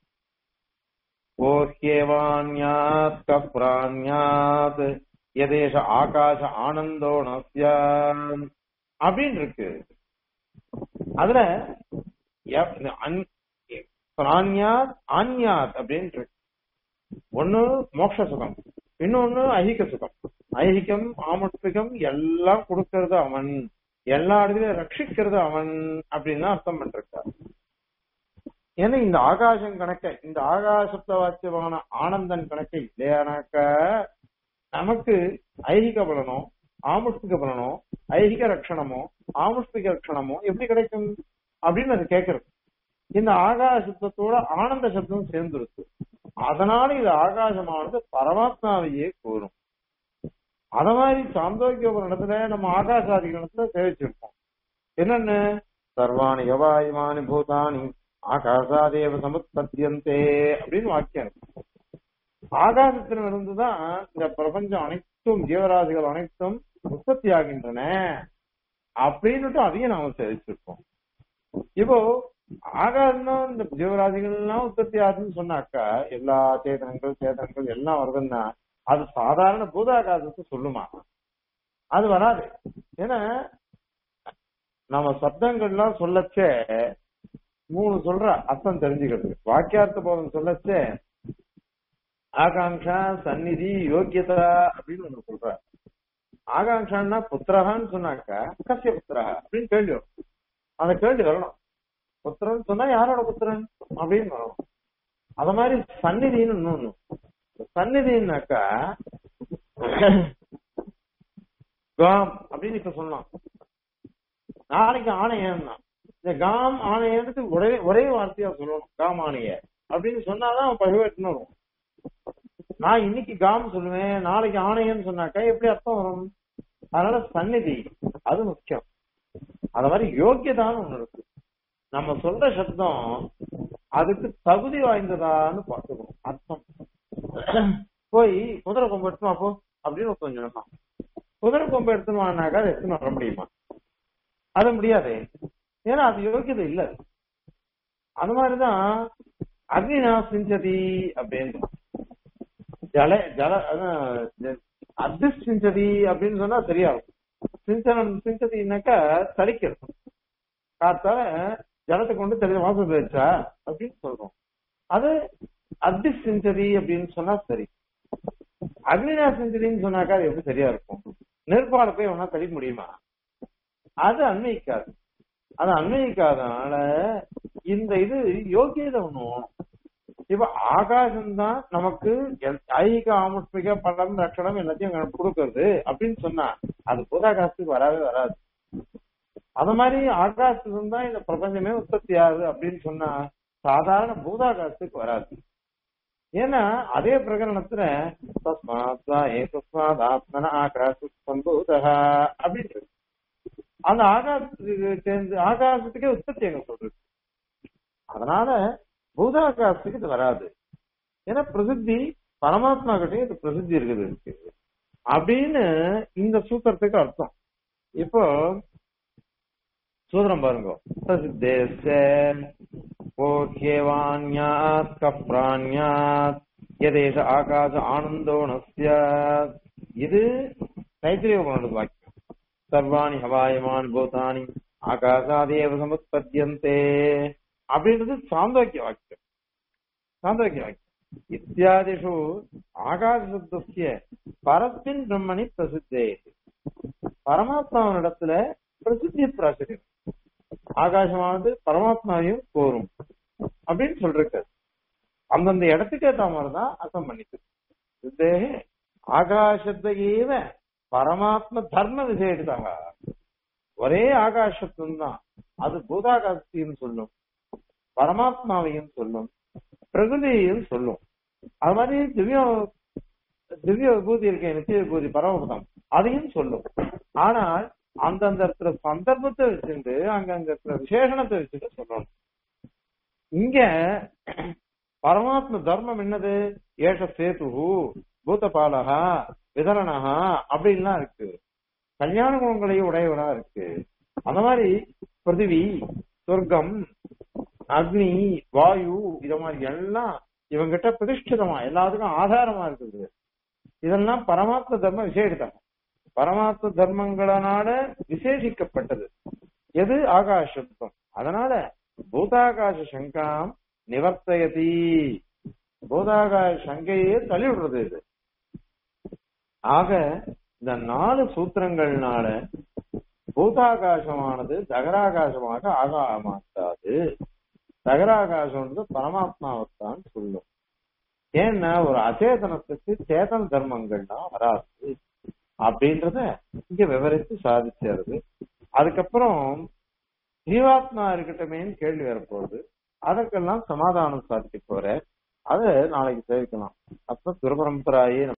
ஓஹ்யேவான்யாத் கப்ரான்யாத் எதேஷ ஆகாச ஆனந்தோ நஸ்யாம் அப்படின்னு இருக்கு அதுல எப்- அன்- பிராண்யாத் ஆன்யாத் அப்படின்னு இருக்கு ஒண்ணு மோட்ச சுகம் இன்னொன்னு ஐகிக சுகம் ஐகிகம் ஆமுஷ்மிகம் எல்லாம் கொடுக்கறது அவன் எல்லா இடத்துலயும் ரட்சிக்கிறது அவன் அப்படின்னு அர்த்தம் பண்றார் ஏன்னா இந்த ஆகாசம் கணக்க இந்த ஆகாசத்தை வாக்கியமான ஆனந்தன் கணக்கு இல்லையானாக்க நமக்கு ஐகிக பலனோ ஆமுஷ்மிக பலனோ ஐகிக ரட்சணமோ ஆமுஷ்மிக ரட்சணமோ எப்படி கிடைக்கும் அப்படின்னு அது கேக்குறது இந்த ஆகாசத்தோட ஆனந்த சப்தம் சேர்ந்துருக்கு அதனால இது ஆகாசமானது பரமாத்மாவையே கூறும் அத மாதிரி சாந்தோக்கிய ஒரு இடத்துல நம்ம ஆகாசாதி கணத்துல சேவிச்சிருப்போம் என்னன்னு சர்வாணி யவாயுமானி பூதானி ஆகாசாதேவ சமுத்பத்தியந்தே அப்படின்னு வாக்கியம் இருக்கு ஆகாசத்தில இருந்துதான் இந்த பிரபஞ்சம் அனைத்தும் ஜீவராசிகள் அனைத்தும் உற்பத்தி ஆகின்றன அப்படின்னுட்டு அதையும் நாம சேவிச்சிருப்போம் இப்போ ஆகாசம் தான் இந்த ஜீவராசிகள் எல்லாம் உற்பத்தி ஆகுதுன்னு சொன்னாக்கா எல்லா சேதனங்கள் சேதனங்கள் எல்லாம் வருதுன்னா அது சாதாரண பூதாகாசத்தை சொல்லுமா அது வராது ஏன்னா நம்ம சப்தங்கள்லாம் சொல்லச்சே மூணு சொல்ற அர்த்தம் தெரிஞ்சுக்கிறது வாக்கியார்த்த போதம் சொல்லச்சே ஆகாங்ஷா சந்நிதி யோக்கியதா அப்படின்னு ஒண்ணு சொல்ற ஆகாங்ஷான்னா புத்திரகான்னு சொன்னாக்கா கசிய புத்திரா அப்படின்னு கேள்வி வரும் அந்த கேள்வி வரணும் புத்திரன் சொன்னா யாரோட புத்திரன் அப்படின்னு வரணும் அத மாதிரி சந்நிதின்னு இன்னொன்னு சந்நிதினாக்கா காம் அப்படின்னு இப்ப சொல்லலாம் நாளைக்கு ஆணையன்னா இந்த காம் ஆணையனுக்கு ஒரே ஒரே வார்த்தையா சொல்லணும் காம் ஆணைய அப்படின்னு சொன்னாதான் அவன் பரிவர்த்தனை வரும் நான் இன்னைக்கு காம் சொல்லுவேன் நாளைக்கு ஆணையன்னு சொன்னாக்கா எப்படி அர்த்தம் வரும் அதனால சந்நிதி அது முக்கியம் அத மாதிரி யோக்கியதான்னு ஒண்ணு இருக்கு நம்ம சொல்ற சப்தம் அதுக்கு தகுதி வாய்ந்ததான்னு பார்த்துக்கணும் அர்த்தம் போய் குதிரை கொம்பு எடுத்துமா போ அப்படின்னு ஒருத்தன் சொன்னான் குதிரை கொம்பு எடுத்துமானாக்கா அதை எடுத்துன்னு வர முடியுமா அது முடியாது ஏன்னா அது யோக்கியதை இல்ல அது மாதிரிதான் அக்னினா சிஞ்சதி அப்படின்னு ஜல ஜல அத்தி சிஞ்சதி அப்படின்னு சொன்னா சரியா இருக்கும் சிஞ்சனம் சிஞ்சதினாக்கா தளிக்கிறது காத்தால ஜலத்தை கொண்டு தெளிய வாசல் வச்சா அப்படின்னு சொல்றோம் அது அத்தி சிஞ்சதி அப்படின்னு சொன்னா சரி அக்னினா சிஞ்சதின்னு சொன்னாக்கா அது எப்படி சரியா இருக்கும் நெருப்பால போய் ஒன்னா தெளிக்க முடியுமா அது அன்வயிக்காது அது அன்வயிக்காதனால இந்த இது யோகியதை ஒண்ணும் இப்ப ஆகாசம் தான் நமக்கு ஐக ஆமுஷ்மிக பலம் ரட்சணம் எல்லாத்தையும் கொடுக்கறது அப்படின்னு சொன்னா அது பூதாகாசத்துக்கு வரவே வராது அது மாதிரி ஆகாசத்துக்கு தான் இந்த பிரபஞ்சமே உற்பத்தி ஆகுது அப்படின்னு சொன்னா சாதாரண பூதாகாசத்துக்கு வராது ஏன்னா அதே பிரகரணத்துல தஸ்மாத் ஏதஸ்மாத் ஆத்மன ஆகாச சம்பூதா அப்படின்னு அந்த ஆகாசத்துக்கு சேர்ந்து ஆகாசத்துக்கே உற்பத்தி எங்க சொல்றது அதனால பூதாகாசத்துக்கு இது வராது ஏன்னா பிரசித்தி பரமாத்மா கிட்டே இது பிரசித்தி இருக்குது இருக்கு அப்படின்னு இந்த சூத்திரத்துக்கு அர்த்தம் இப்போ சூத்திரம் பாருங்க பிரசித்தேச ஓகேவான்யாத் கப்ராண்யாத் எதேஷ ஆகாச ஆனந்தோ நஸ்யாத் இது தைத்திரிய உபநிடது வாக்கியம் சர்வாணி ஹவாயமான் பூதானி ஆகாசாதேவ சமுத்பத்தியந்தே அப்படின்றது சாந்தோக்கிய வாக்கியம் சாந்தோக்கிய வாக்கியம் இத்தியாதிஷு ஆகாசத்துவசிய பரத்தின் பிரம்மணி பிரசித்தே பரமாத்மாவினிடத்துல பிரசித்தி பிராச்சரியம் ஆகாசமானது பரமாத்மாவையும் கோரும் அப்படின்னு சொல்றது அந்தந்த இடத்துக்கு ஏற்ற மாதிரிதான் அர்த்தம் பண்ணிட்டு சித்தேகே ஆகாசத்தையேவ பரமாத்ம தர்ம விஷயம் எடுத்தாங்க ஒரே ஆகாசத்துவம் தான் அது பூதாகாசத்தையும் சொல்லும் பரமாத்மாவையும் சொல்லும் பிரகிருதியையும் சொல்லும் அது மாதிரி திவ்ய திவ்ய விபூதி இருக்க நித்திய விபூதி பரமபதம் அதையும் சொல்லும் ஆனால் அந்தந்த இடத்துல சந்தர்ப்பத்தை வச்சுட்டு அங்கங்க இருக்கிற விசேஷணத்தை வச்சுட்டு சொல்லணும் இங்க பரமாத்ம தர்மம் என்னது ஏஷ சேது பூதபாலகா விதரணகா அப்படின்லாம் இருக்கு கல்யாண குணங்களையும் உடையவரா இருக்கு அந்த மாதிரி பிருத்திவி சொர்க்கம் அக்னி வாயு இத மாதிரி எல்லாம் இவங்கிட்ட பிரதிஷ்டிதமா எல்லாத்துக்கும் ஆதாரமா இருக்குது இதெல்லாம் பரமாத்ம தர்ம விசேஷிதம் பரமாத்ம தர்மங்களனால விசேஷிக்கப்பட்டது எது ஆகாசத்துவம் அதனால பூதாகாச சங்காம் நிவர்த்தயதி பூதாகாச சங்கையே தள்ளிவிடுறது இது ஆக இந்த நாலு சூத்திரங்கள்னால பூதாகாசமானது தகராகாசமாக ஆக மாட்டாது தகராகாசம்ன்றது பரமாத்மாவைத்தான் சொல்லும் ஏன்னா ஒரு அச்சேதனத்துக்கு சேதன தர்மங்கள்லாம் வராது அப்படின்றத இங்க விவரித்து சாதிச்சிருது அதுக்கப்புறம் ஜீவாத்மா இருக்கட்டுமேன்னு கேள்வி வரப்போகுது அதற்கெல்லாம் சமாதானம் சாதிக்க போற அதை நாளைக்கு சேவிக்கலாம் அப்ப துரபரம்பராயே